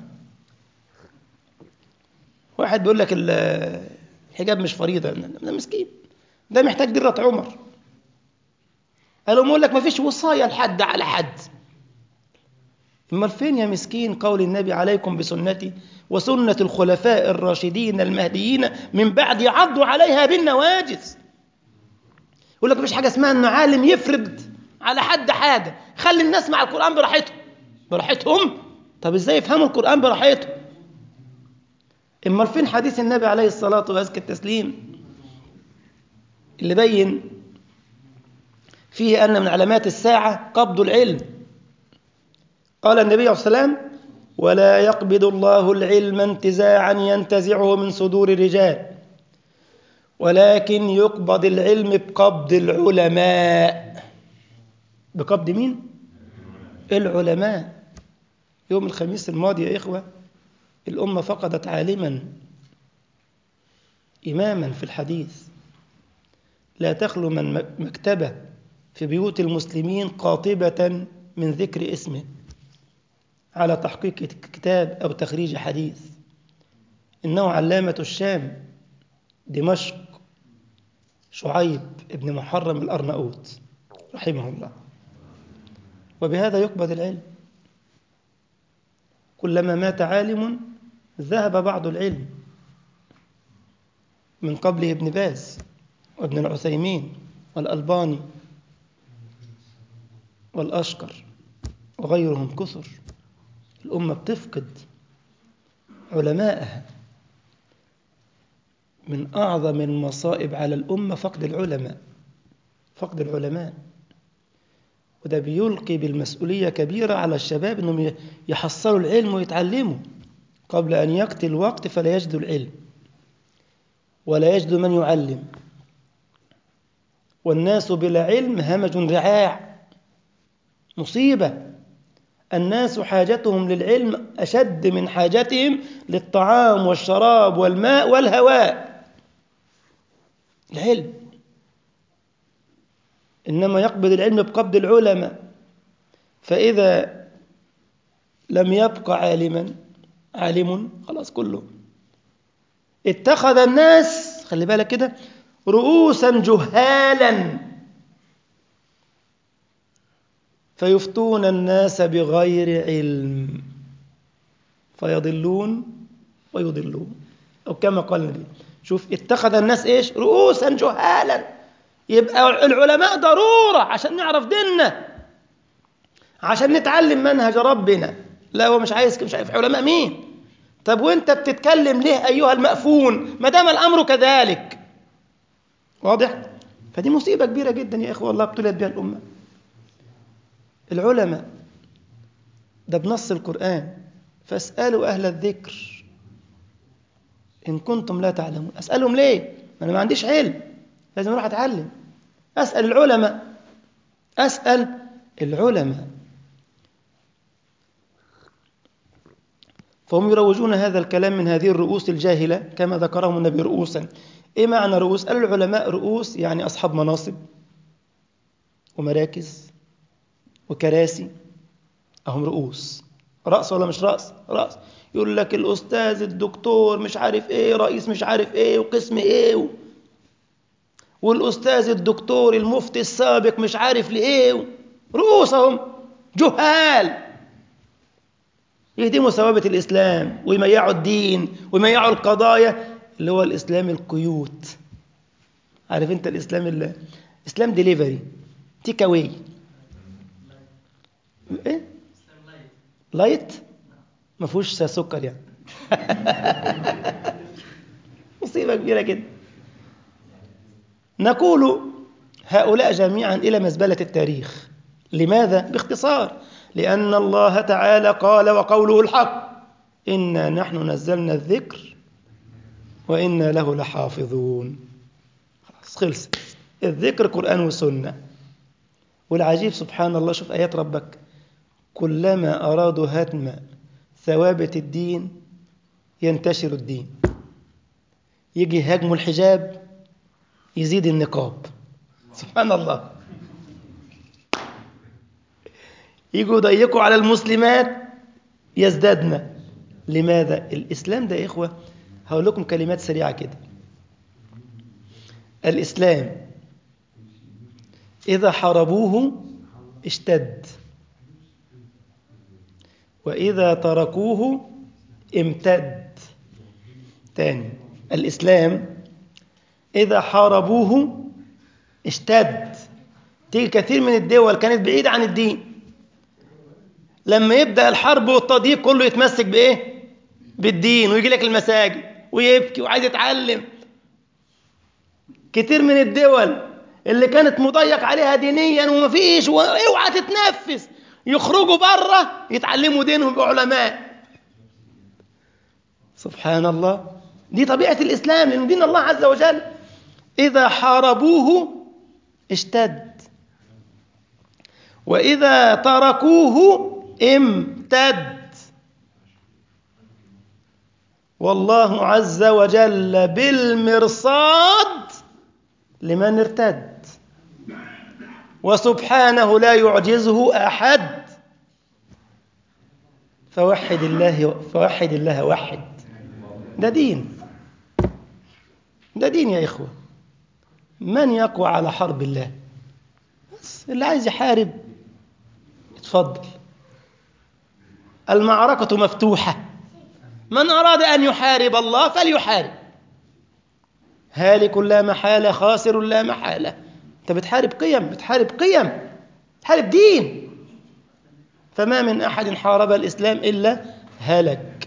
Speaker 1: واحد بيقول لك الحجاب مش فريضة ده مسكين ده محتاج درة عمر قالوا يقول لك ما فيش وصاية لحد على حد امال فين يا مسكين قول النبي عليكم بسنتي وسنة الخلفاء الراشدين المهديين من بعد يعضوا عليها بالنواجذ يقول لك مفيش حاجة اسمها ان عالم يفرض على حد حاجة خلي الناس مع القرآن براحتهم براحتهم طب ازاي يفهموا القرآن براحتهم امال فين حديث النبي عليه الصلاة وأزكى التسليم اللي بين فيه أن من علامات الساعة قبض العلم قال النبي عليه الصلاة والسلام ولا يقبض الله العلم انتزاعا ينتزعه من صدور الرجال ولكن يقبض العلم بقبض العلماء بقبض مين؟ العلماء يوم الخميس الماضي يا إخوة الأمة فقدت عالما إماما في الحديث لا تخلو من مكتبة في بيوت المسلمين قاطبة من ذكر اسمه على تحقيق كتاب أو تخريج حديث إنه علامة الشام دمشق شعيب ابن محرم الأرناؤوط رحمه الله وبهذا يقبض العلم كلما مات عالم ذهب بعض العلم من قبله ابن باز وابن العثيمين والألباني والأشقر وغيرهم كثر الأمة بتفقد علماءها من أعظم المصائب على الأمة فقد العلماء فقد العلماء وده بيلقي بالمسؤولية كبيرة على الشباب أنهم يحصلوا العلم ويتعلموا قبل أن يقتل الوقت فلا يجدوا العلم ولا يجدوا من يعلم والناس بلا علم همج رعاع مصيبة الناس حاجتهم للعلم أشد من حاجتهم للطعام والشراب والماء والهواء العلم إنما يقبض العلم بقبض العلماء فإذا لم يبق عالما عالم خلاص كله اتخذ الناس خلي بالك كده رؤوسا جهالا فيفتون الناس بغير علم فيضلون ويضلون أو كما قال النبي شوف اتخذ الناس إيش رؤوسا جهالا يبقى العلماء ضرورة عشان نعرف ديننا عشان نتعلم منهج ربنا لا هو مش عايز مش عارف علماء مين طب وانت بتتكلم ليه أيها المأفون ما دام الأمر كذلك واضح فدي مصيبة كبيرة جدا يا إخوة الله ابتلت بها الأمة العلماء ده بنص القرآن فاسألوا أهل الذكر إن كنتم لا تعلمون أسألهم ليه؟ ما أنا ما عنديش علم لازم أروح أتعلم أسأل العلماء أسأل العلماء فهم يروجون هذا الكلام من هذه الرؤوس الجاهلة كما ذكرهم النبي رؤوسا إيه معنى رؤوس؟ قال العلماء رؤوس يعني أصحاب مناصب ومراكز وكراسي أهم رؤوس رأس ولا مش رأس رأس يقول لك الأستاذ الدكتور مش عارف إيه رئيس مش عارف إيه وقسم إيه و... والأستاذ الدكتور المفتي السابق مش عارف لإيه و... رؤوسهم جهال يهدموا ثوابت الإسلام ويميعوا الدين ويميعوا القضايا اللي هو الإسلام القيوت عارف أنت الإسلام اللي... إسلام ديليفري تيك أواي ايه لايت ما فيهوش سكر يعني مصيبه كبيره جدا نقول هؤلاء جميعا الى مزبله التاريخ لماذا باختصار لان الله تعالى قال وقوله الحق انا نحن نزلنا الذكر وانا له لحافظون خلص الذكر قرآن وسنة والعجيب سبحان الله شوف آيات ربك كلما أرادوا هدم ثوابت الدين ينتشر الدين يجي يهاجموا الحجاب يزيد النقاب سبحان الله يجوا يضيقوا على المسلمات يزدادن لماذا الإسلام ده يا إخوة هقول لكم كلمات سريعة كده الإسلام إذا حاربوه اشتد وإذا تركوه امتد تاني الإسلام إذا حاربوه اشتد تيجي كثير من الدول كانت بعيدة عن الدين لما يبدأ الحرب والتضييق كله يتمسك بإيه؟ بالدين ويجي لك المساجد ويبكي وعايز يتعلم كتير من الدول اللي كانت مضيق عليها دينيا ومفيش واوعى تتنفس يخرجوا بره يتعلموا دينهم بعلماء سبحان الله دي طبيعة الإسلام لأن دين الله عز وجل إذا حاربوه اشتد وإذا تركوه امتد والله عز وجل بالمرصاد لمن ارتد وسبحانه لا يعجزه أحد فوحد الله فوحد الله وحد ده دين ده دين يا إخوة من يقوى على حرب الله بس اللي عايز يحارب اتفضل المعركة مفتوحة من أراد أن يحارب الله فليحارب هالك لا محالة خاسر لا محالة أنت بتحارب قيم بتحارب قيم بتحارب دين فما من أحد حارب الإسلام إلا هلك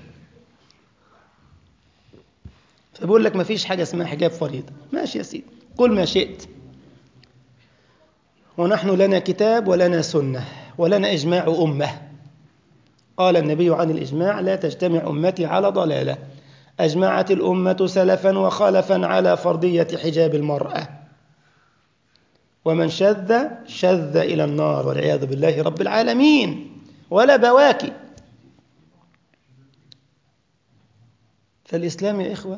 Speaker 1: فبقول لك ما فيش حاجة اسمها حجاب فريضة ماشي يا سيدي قل ما شئت ونحن لنا كتاب ولنا سنة ولنا إجماع أمة قال النبي عن الإجماع لا تجتمع أمتي على ضلالة أجمعت الأمة سلفا وخلفا على فرضية حجاب المرأة ومن شذ شذ إلى النار والعياذ بالله رب العالمين ولا بواكي فالإسلام يا إخوة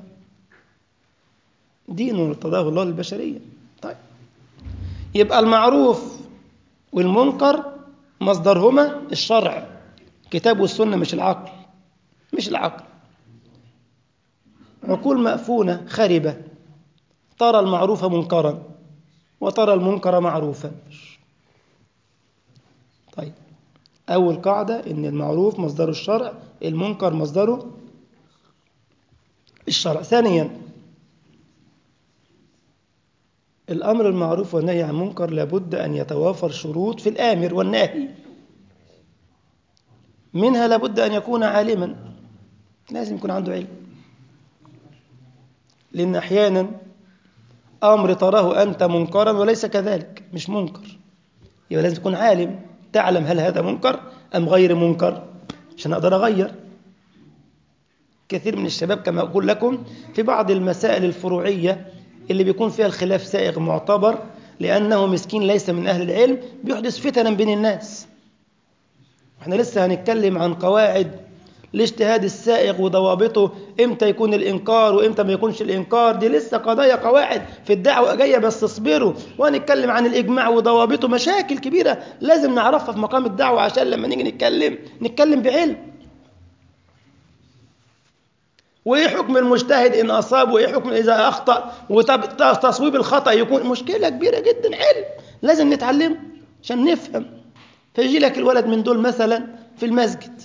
Speaker 1: دين ارتضاه الله للبشرية طيب يبقى المعروف والمنكر مصدرهما الشرع الكتاب والسنة مش العقل مش العقل عقول مأفونة خربة ترى المعروف منكرا وترى المنكر معروفا طيب أول قاعدة إن المعروف مصدر الشرع المنكر مصدره الشرع ثانيا الأمر المعروف والنهي عن المنكر لابد أن يتوافر شروط في الآمر والناهي منها لابد أن يكون عالما لازم يكون عنده علم لأن أحيانا أمر تراه أنت منكرا وليس كذلك مش منكر يبقى لازم تكون عالم تعلم هل هذا منكر أم غير منكر عشان أقدر أغير كثير من الشباب كما أقول لكم في بعض المسائل الفروعية اللي بيكون فيها الخلاف سائغ معتبر لأنه مسكين ليس من أهل العلم بيحدث فتنا بين الناس احنا لسه هنتكلم عن قواعد الاجتهاد السائغ وضوابطه امتى يكون الانكار وامتى ما يكونش الانكار دي لسه قضايا قواعد في الدعوه جايه بس اصبروا وهنتكلم عن الاجماع وضوابطه مشاكل كبيره لازم نعرفها في مقام الدعوه عشان لما نيجي نتكلم نتكلم بعلم وايه حكم المجتهد ان اصاب وايه حكم اذا اخطا وتصويب الخطا يكون مشكله كبيره جدا علم لازم نتعلم عشان نفهم فيجي لك الولد من دول مثلا في المسجد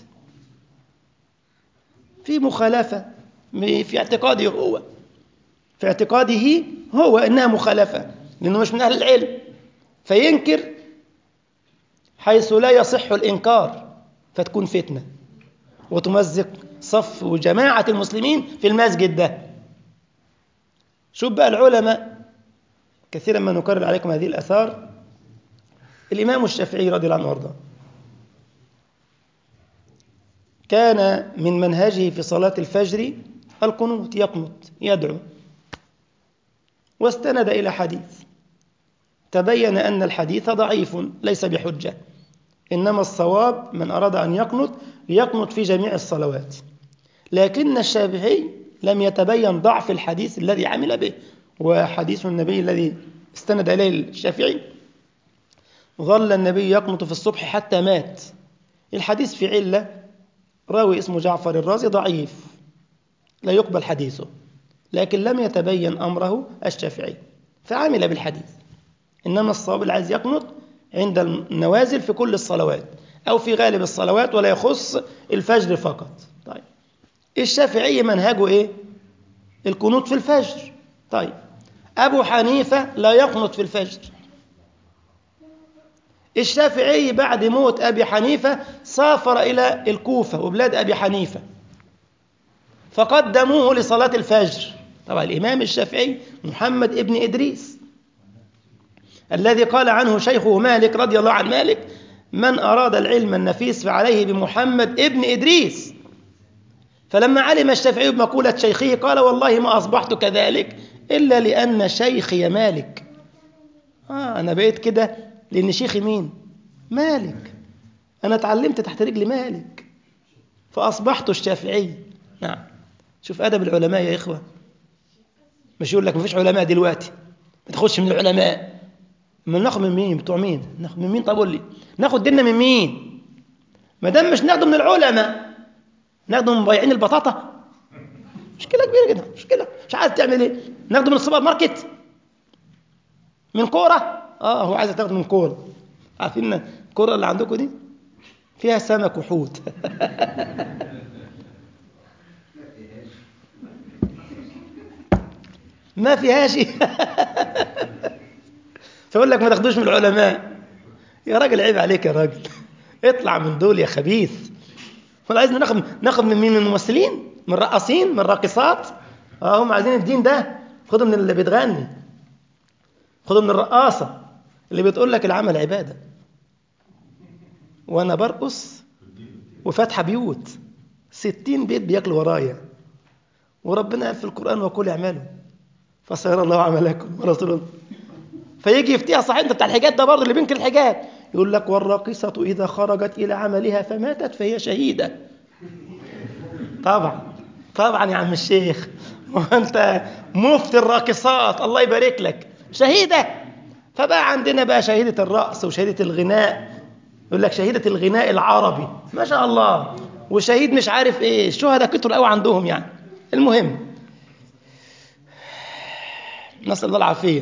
Speaker 1: في مخالفة في اعتقاده هو في اعتقاده هو إنها مخالفة لأنه مش من أهل العلم فينكر حيث لا يصح الإنكار فتكون فتنة وتمزق صف وجماعة المسلمين في المسجد ده شوف بقى العلماء كثيرا ما نكرر عليكم هذه الأثار الإمام الشافعي رضي الله عنه وارضاه كان من منهجه في صلاة الفجر القنوت يقنط يدعو واستند إلى حديث تبين أن الحديث ضعيف ليس بحجة إنما الصواب من أراد أن يقنط يقنط في جميع الصلوات لكن الشافعي لم يتبين ضعف الحديث الذي عمل به وحديث النبي الذي استند إليه الشافعي ظل النبي يقنط في الصبح حتى مات الحديث في علة راوي اسمه جعفر الرازي ضعيف لا يقبل حديثه لكن لم يتبين أمره الشافعي فعمل بالحديث إنما الصواب اللي عايز يقنط عند النوازل في كل الصلوات أو في غالب الصلوات ولا يخص الفجر فقط طيب الشافعي منهجه إيه؟ القنوط في الفجر طيب أبو حنيفة لا يقنط في الفجر الشافعي بعد موت أبي حنيفة سافر إلى الكوفة وبلاد أبي حنيفة فقدموه لصلاة الفجر طبعا الإمام الشافعي محمد ابن إدريس الذي قال عنه شيخه مالك رضي الله عن مالك من أراد العلم النفيس فعليه بمحمد ابن إدريس فلما علم الشافعي بمقولة شيخه قال والله ما أصبحت كذلك إلا لأن شيخي مالك آه أنا بقيت كده لأن شيخي مين مالك أنا اتعلمت تحت رجل مالك فأصبحت الشافعي نعم شوف أدب العلماء يا إخوة مش يقول لك مفيش علماء دلوقتي ما تاخدش من العلماء ما ناخد من مين بتوع مين ناخد من مين طب قول لي ناخد ديننا من مين ما دام مش ناخده من العلماء ناخده من بياعين البطاطا مشكله كبيره جدا مشكله مش عارف تعمل ايه ناخده من السوبر ماركت من كوره اه هو عايز تاخده من كوره عارفين الكوره اللي عندكم دي فيها سمك وحوت ما فيهاش فيقول لك ما تاخدوش من العلماء يا راجل عيب عليك يا راجل اطلع من دول يا خبيث ولا عايزنا ناخد ناخد من مين من الممثلين من الرقاصين من الراقصات اه هم عايزين الدين ده خدوا من اللي بتغني خدوا من الرقاصه اللي بتقول لك العمل عباده وانا برقص وفاتحه بيوت ستين بيت بياكلوا ورايا وربنا قال في القران وقل اعملوا فسيرى الله عملكم ورسوله فيجي يفتيها صحيح انت بتاع الحجاب ده برضه اللي بينكر الحجاب يقول لك والراقصة إذا خرجت إلى عملها فماتت فهي شهيدة طبعا طبعا يا عم الشيخ وانت مفتي الراقصات الله يبارك لك شهيدة فبقى عندنا بقى شهيدة الرقص وشهيدة الغناء يقول لك شهيدة الغناء العربي ما شاء الله وشهيد مش عارف ايه الشهداء كتروا قوي عندهم يعني المهم نسأل الله العافية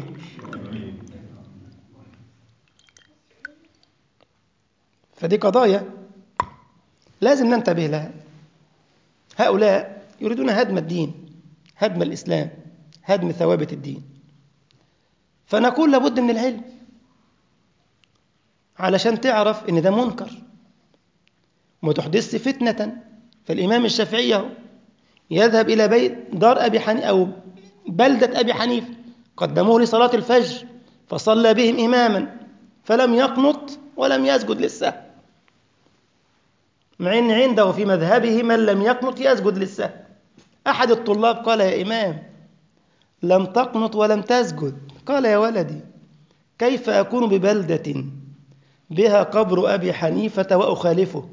Speaker 1: فدي قضايا لازم ننتبه لها هؤلاء يريدون هدم الدين هدم الإسلام هدم ثوابت الدين فنقول لابد من العلم علشان تعرف ان ده منكر وما تحدثش فتنة فالإمام الشافعي يذهب إلى بيت دار أبي حنيفة أو بلدة أبي حنيفة قدموه لصلاة الفجر فصلى بهم إماما فلم يقنط ولم يسجد للسهو مع ان عنده في مذهبه من لم يقنط يسجد للسهو احد الطلاب قال يا امام لم تقنط ولم تسجد قال يا ولدي كيف اكون ببلده بها قبر ابي حنيفه واخالفه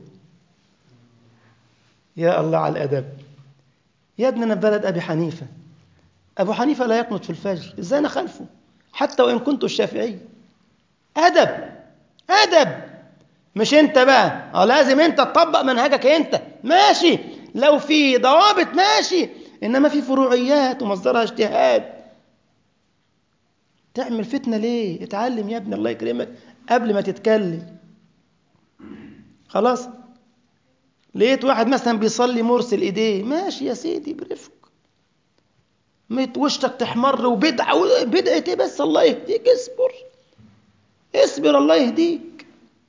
Speaker 1: يا الله على الادب يا ابني انا بلد ابي حنيفه ابو حنيفه لا يقنط في الفجر ازاي انا خلفه حتى وان كنت الشافعي ادب ادب مش انت بقى اه لازم انت تطبق منهجك انت ماشي لو في ضوابط ماشي انما في فروعيات ومصدرها اجتهاد تعمل فتنه ليه اتعلم يا ابني الله يكرمك قبل ما تتكلم خلاص لقيت واحد مثلا بيصلي مرسل ايديه ماشي يا سيدي برفق وشك تحمر وبدعه بدعه ايه بس الله يهديك اصبر اصبر الله يهديك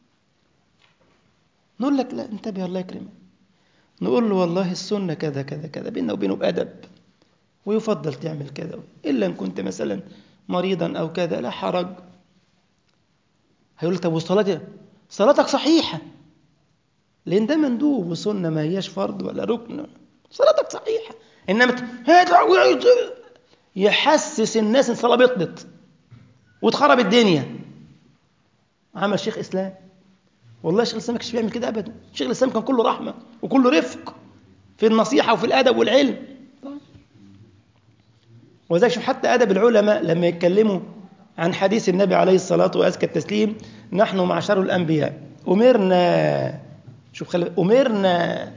Speaker 1: نقول لك لا انتبه الله يكرمك نقول له والله السنة كذا كذا كذا بيننا وبينه بأدب ويفضل تعمل كذا إلا إن كنت مثلا مريضا أو كذا لا حرج هيقول طب وصلاتي صلاتك صحيحة لأن ده مندوب وسنة ما هياش فرض ولا ركن صلاتك صحيحة إنما يحسس الناس ان الصلاه بطلت وتخرب الدنيا عمل شيخ اسلام والله شيخ الاسلام ما كانش بيعمل كده ابدا شيخ الاسلام كان كله رحمه وكله رفق في النصيحه وفي الادب والعلم وذلك شوف حتى ادب العلماء لما يتكلموا عن حديث النبي عليه الصلاه وازكى التسليم نحن معشر الانبياء امرنا شوف خلي امرنا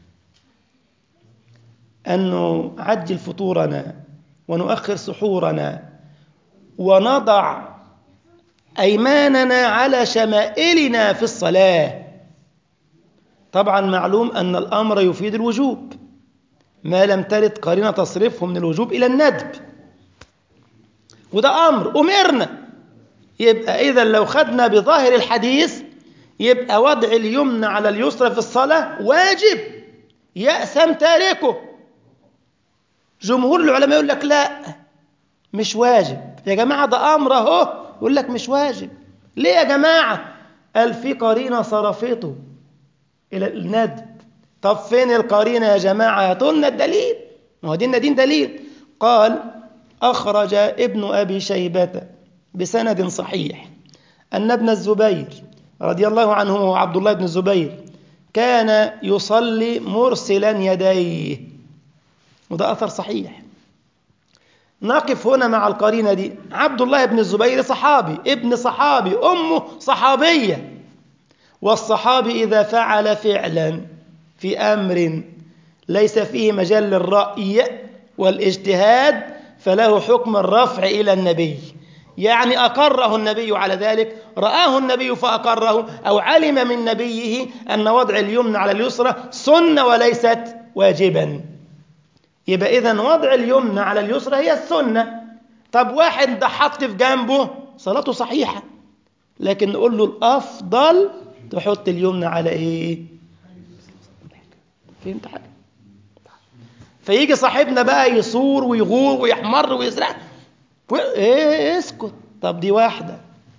Speaker 1: ان نعجل فطورنا ونؤخر سحورنا ونضع أيماننا على شمائلنا في الصلاة طبعا معلوم أن الأمر يفيد الوجوب ما لم ترد قرينة تصرفه من الوجوب إلى الندب وده أمر أمرنا يبقى إذا لو خدنا بظاهر الحديث يبقى وضع اليمنى على اليسرى في الصلاة واجب يأثم تاركه جمهور العلماء يقول لك لا مش واجب يا جماعة ده أمر أهو يقول لك مش واجب ليه يا جماعة قال في قرينة صرفته إلى الندب طب فين القرينة يا جماعة هاتوا لنا الدليل ما هو ديننا دين دليل قال أخرج ابن أبي شيبة بسند صحيح أن ابن الزبير رضي الله عنه وهو عبد الله بن الزبير كان يصلي مرسلا يديه وده أثر صحيح نقف هنا مع القرينة دي عبد الله بن الزبير صحابي ابن صحابي أمه صحابية والصحابي إذا فعل فعلا في أمر ليس فيه مجال للرأي والاجتهاد فله حكم الرفع إلى النبي يعني أقره النبي على ذلك رآه النبي فأقره أو علم من نبيه أن وضع اليمنى على اليسرى سنة وليست واجبا يبقى إذا وضع اليمنى على اليسرى هي السنة طب واحد ده حط في جنبه صلاته صحيحة لكن نقول له الأفضل تحط اليمنى على إيه فهمت حاجة فيجي صاحبنا بقى يصور ويغور ويحمر ويزرع ايه اسكت طب دي واحدة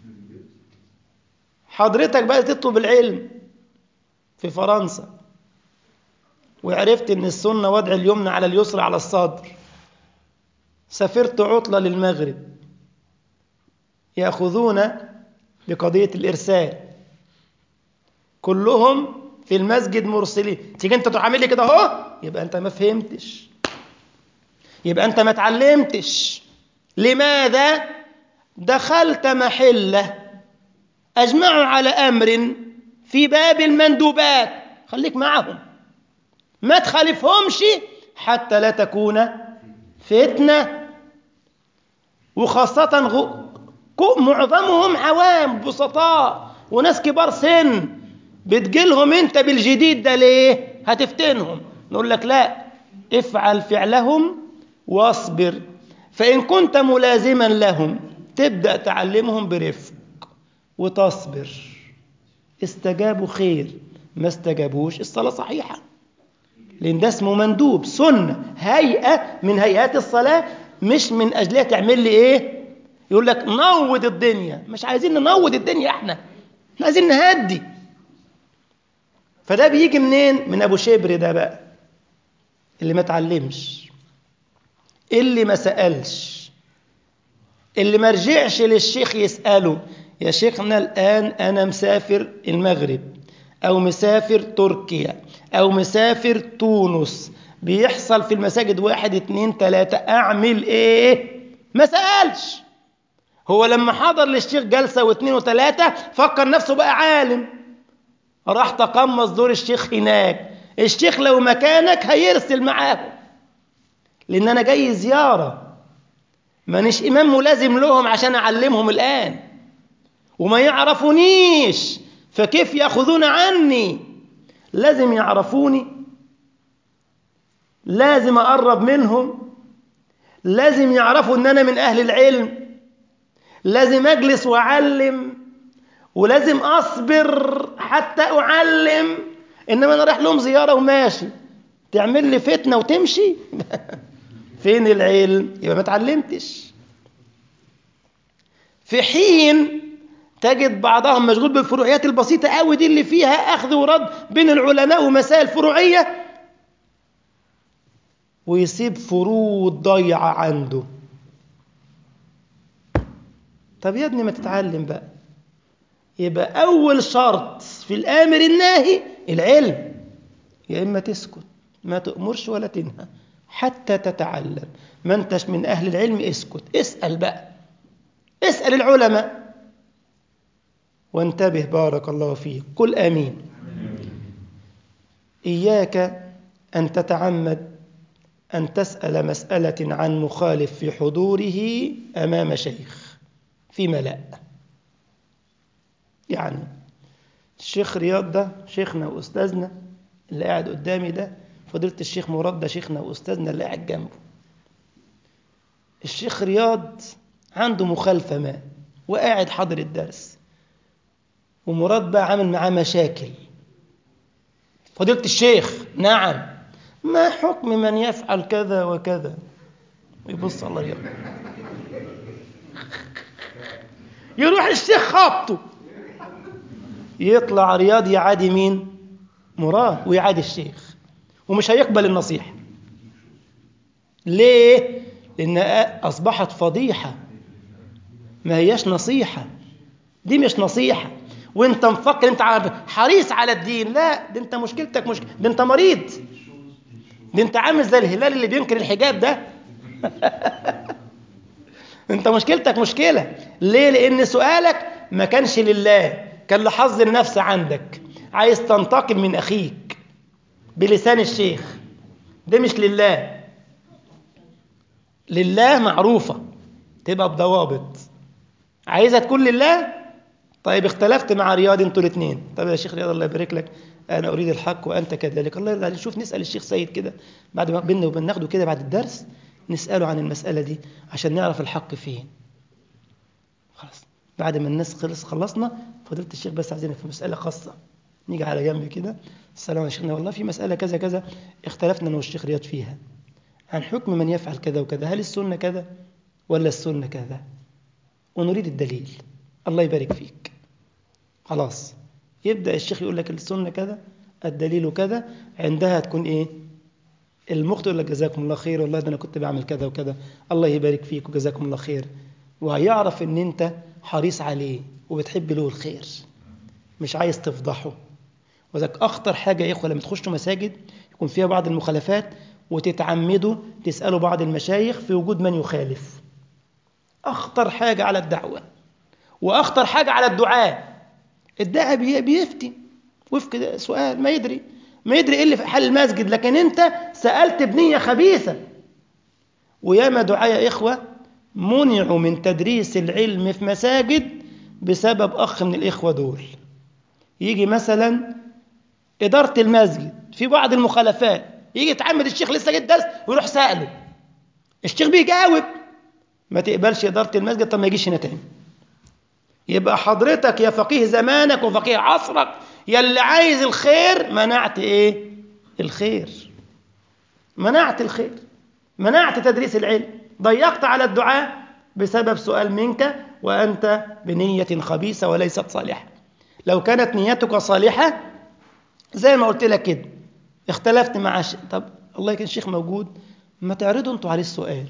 Speaker 1: حضرتك بقى تطلب العلم في فرنسا وعرفت ان السنة وضع اليمنى على اليسرى على الصدر سافرت عطلة للمغرب يأخذون بقضية الإرسال كلهم في المسجد مرسلين تيجي انت تروح عامل لي كده اهو يبقى انت ما فهمتش يبقى انت ما اتعلمتش لماذا دخلت محله اجمعوا على امر في باب المندوبات خليك معهم ما تخالفهمش حتى لا تكون فتنه وخاصه غ... معظمهم عوام بسطاء وناس كبار سن بتجيلهم انت بالجديد ده ليه هتفتنهم نقول لك لا افعل فعلهم واصبر فإن كنت ملازما لهم تبدأ تعلمهم برفق وتصبر استجابوا خير ما استجابوش الصلاة صحيحة لأن ده اسمه مندوب سنة هيئة من هيئات الصلاة مش من أجلها تعمل لي إيه يقول لك نود الدنيا مش عايزين ننود الدنيا احنا احنا عايزين نهدي فده بيجي منين من أبو شبر ده بقى اللي ما اتعلمش اللي ما سألش اللي ما رجعش للشيخ يسأله يا شيخنا الآن أنا مسافر المغرب أو مسافر تركيا أو مسافر تونس بيحصل في المساجد واحد اتنين تلاتة أعمل إيه؟ ما سألش هو لما حضر للشيخ جلسة واثنين وثلاثة فكر نفسه بقى عالم راح تقمص دور الشيخ هناك الشيخ لو مكانك هيرسل معاه لأن أنا جاي زيارة مانيش إمام ملازم لهم عشان أعلمهم الآن وما يعرفونيش فكيف يأخذون عني لازم يعرفوني لازم أقرب منهم لازم يعرفوا أن أنا من أهل العلم لازم أجلس وأعلم ولازم أصبر حتى أعلم إنما أنا رايح لهم زيارة وماشي تعمل لي فتنة وتمشي فين العلم يبقى ما اتعلمتش في حين تجد بعضهم مشغول بالفروعيات البسيطة قوي دي اللي فيها أخذ ورد بين العلماء ومسائل فروعية ويسيب فروض ضيعة عنده طب يا ابني ما تتعلم بقى يبقى أول شرط في الآمر الناهي العلم يا إما تسكت ما تأمرش ولا تنهى حتى تتعلم ما انتش من أهل العلم اسكت اسأل بقى اسأل العلماء وانتبه بارك الله فيك قل آمين إياك أن تتعمد أن تسأل مسألة عن مخالف في حضوره أمام شيخ في ملأ يعني الشيخ رياض ده شيخنا وأستاذنا اللي قاعد قدامي ده فضيلة الشيخ مراد ده شيخنا وأستاذنا اللي قاعد جنبه الشيخ رياض عنده مخالفة ما وقاعد حاضر الدرس ومراد بقى عامل معاه مشاكل فضيلة الشيخ نعم ما حكم من يفعل كذا وكذا يبص على رياض يروح الشيخ خابطه يطلع رياض يعادي مين مراد ويعادي الشيخ ومش هيقبل النصيحة ليه لأن أصبحت فضيحة ما هياش نصيحة دي مش نصيحة وانت مفكر انت حريص على الدين لا ده انت مشكلتك مشكلة ده انت مريض ده انت عامل زي الهلال اللي بينكر الحجاب ده انت مشكلتك مشكلة ليه لان سؤالك ما كانش لله كان لحظ النفس عندك عايز تنتقم من اخيك بلسان الشيخ ده مش لله لله معروفة تبقى بضوابط عايزها تكون لله طيب اختلفت مع رياض انتوا الاثنين طيب يا شيخ رياض الله يبارك لك انا اريد الحق وانت كذلك الله يرضى عليك شوف نسال الشيخ سيد كده بعد ما بينا وبين ناخده كده بعد الدرس نساله عن المساله دي عشان نعرف الحق فين خلاص بعد ما الناس خلص خلصنا فضلت الشيخ بس عايزين في مساله خاصه نيجي على جنب كده السلام يا شيخنا والله في مساله كذا كذا اختلفنا انا والشيخ رياض فيها عن حكم من يفعل كذا وكذا هل السنه كذا ولا السنه كذا ونريد الدليل الله يبارك فيك خلاص يبدأ الشيخ يقول لك السنة كذا الدليل كذا عندها تكون إيه المخطئ يقول لك جزاكم الله خير والله ده أنا كنت بعمل كذا وكذا الله يبارك فيك وجزاكم الله خير وهيعرف إن أنت حريص عليه وبتحب له الخير مش عايز تفضحه وذاك أخطر حاجة يا إخوة لما تخشوا مساجد يكون فيها بعض المخالفات وتتعمدوا تسألوا بعض المشايخ في وجود من يخالف أخطر حاجة على الدعوة وأخطر حاجة على الدعاء الداعي بيفتي وفق سؤال ما يدري ما يدري ايه اللي في حل المسجد لكن انت سالت بنيه خبيثه وياما دعاء يا اخوه منعوا من تدريس العلم في مساجد بسبب اخ من الاخوه دول يجي مثلا اداره المسجد في بعض المخالفات يجي يتعمد الشيخ لسه جاي الدرس ويروح ساله الشيخ بيجاوب ما تقبلش اداره المسجد طب ما يجيش هنا تاني يبقى حضرتك يا فقيه زمانك وفقيه عصرك يا اللي عايز الخير منعت ايه الخير منعت الخير منعت تدريس العلم ضيقت على الدعاء بسبب سؤال منك وأنت بنية خبيثة وليست صالحة لو كانت نيتك صالحة زي ما قلت لك كده اختلفت مع ش... طب الله يكون الشيخ موجود ما تعرضوا انتوا عليه السؤال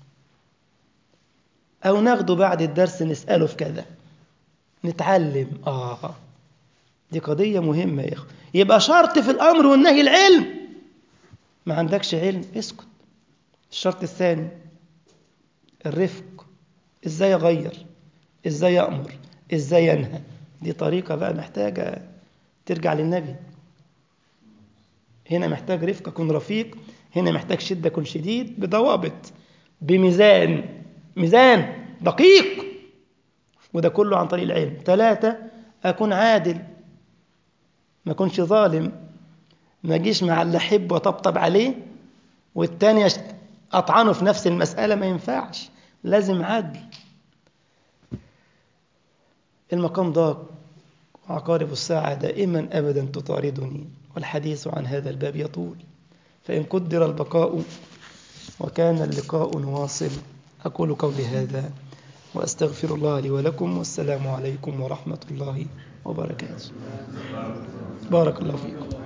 Speaker 1: أو ناخده بعد الدرس نسأله في كذا نتعلم آه دي قضية مهمة يا أخي يبقى شرط في الأمر والنهي العلم ما عندكش علم اسكت الشرط الثاني الرفق ازاي اغير ازاي امر ازاي انهى دي طريقة بقى محتاجة ترجع للنبي هنا محتاج رفق كن رفيق هنا محتاج شدة كن شديد بضوابط بميزان ميزان دقيق وده كله عن طريق العلم ثلاثة أكون عادل ما أكونش ظالم ما أجيش مع اللي أحب وطبطب عليه والتاني أطعنه في نفس المسألة ما ينفعش لازم عدل المقام ضاق وعقارب الساعة دائما أبدا تطاردني والحديث عن هذا الباب يطول فإن قدر البقاء وكان اللقاء واصل أقول قولي هذا وأستغفر الله لي ولكم والسلام عليكم ورحمة الله وبركاته بارك الله فيكم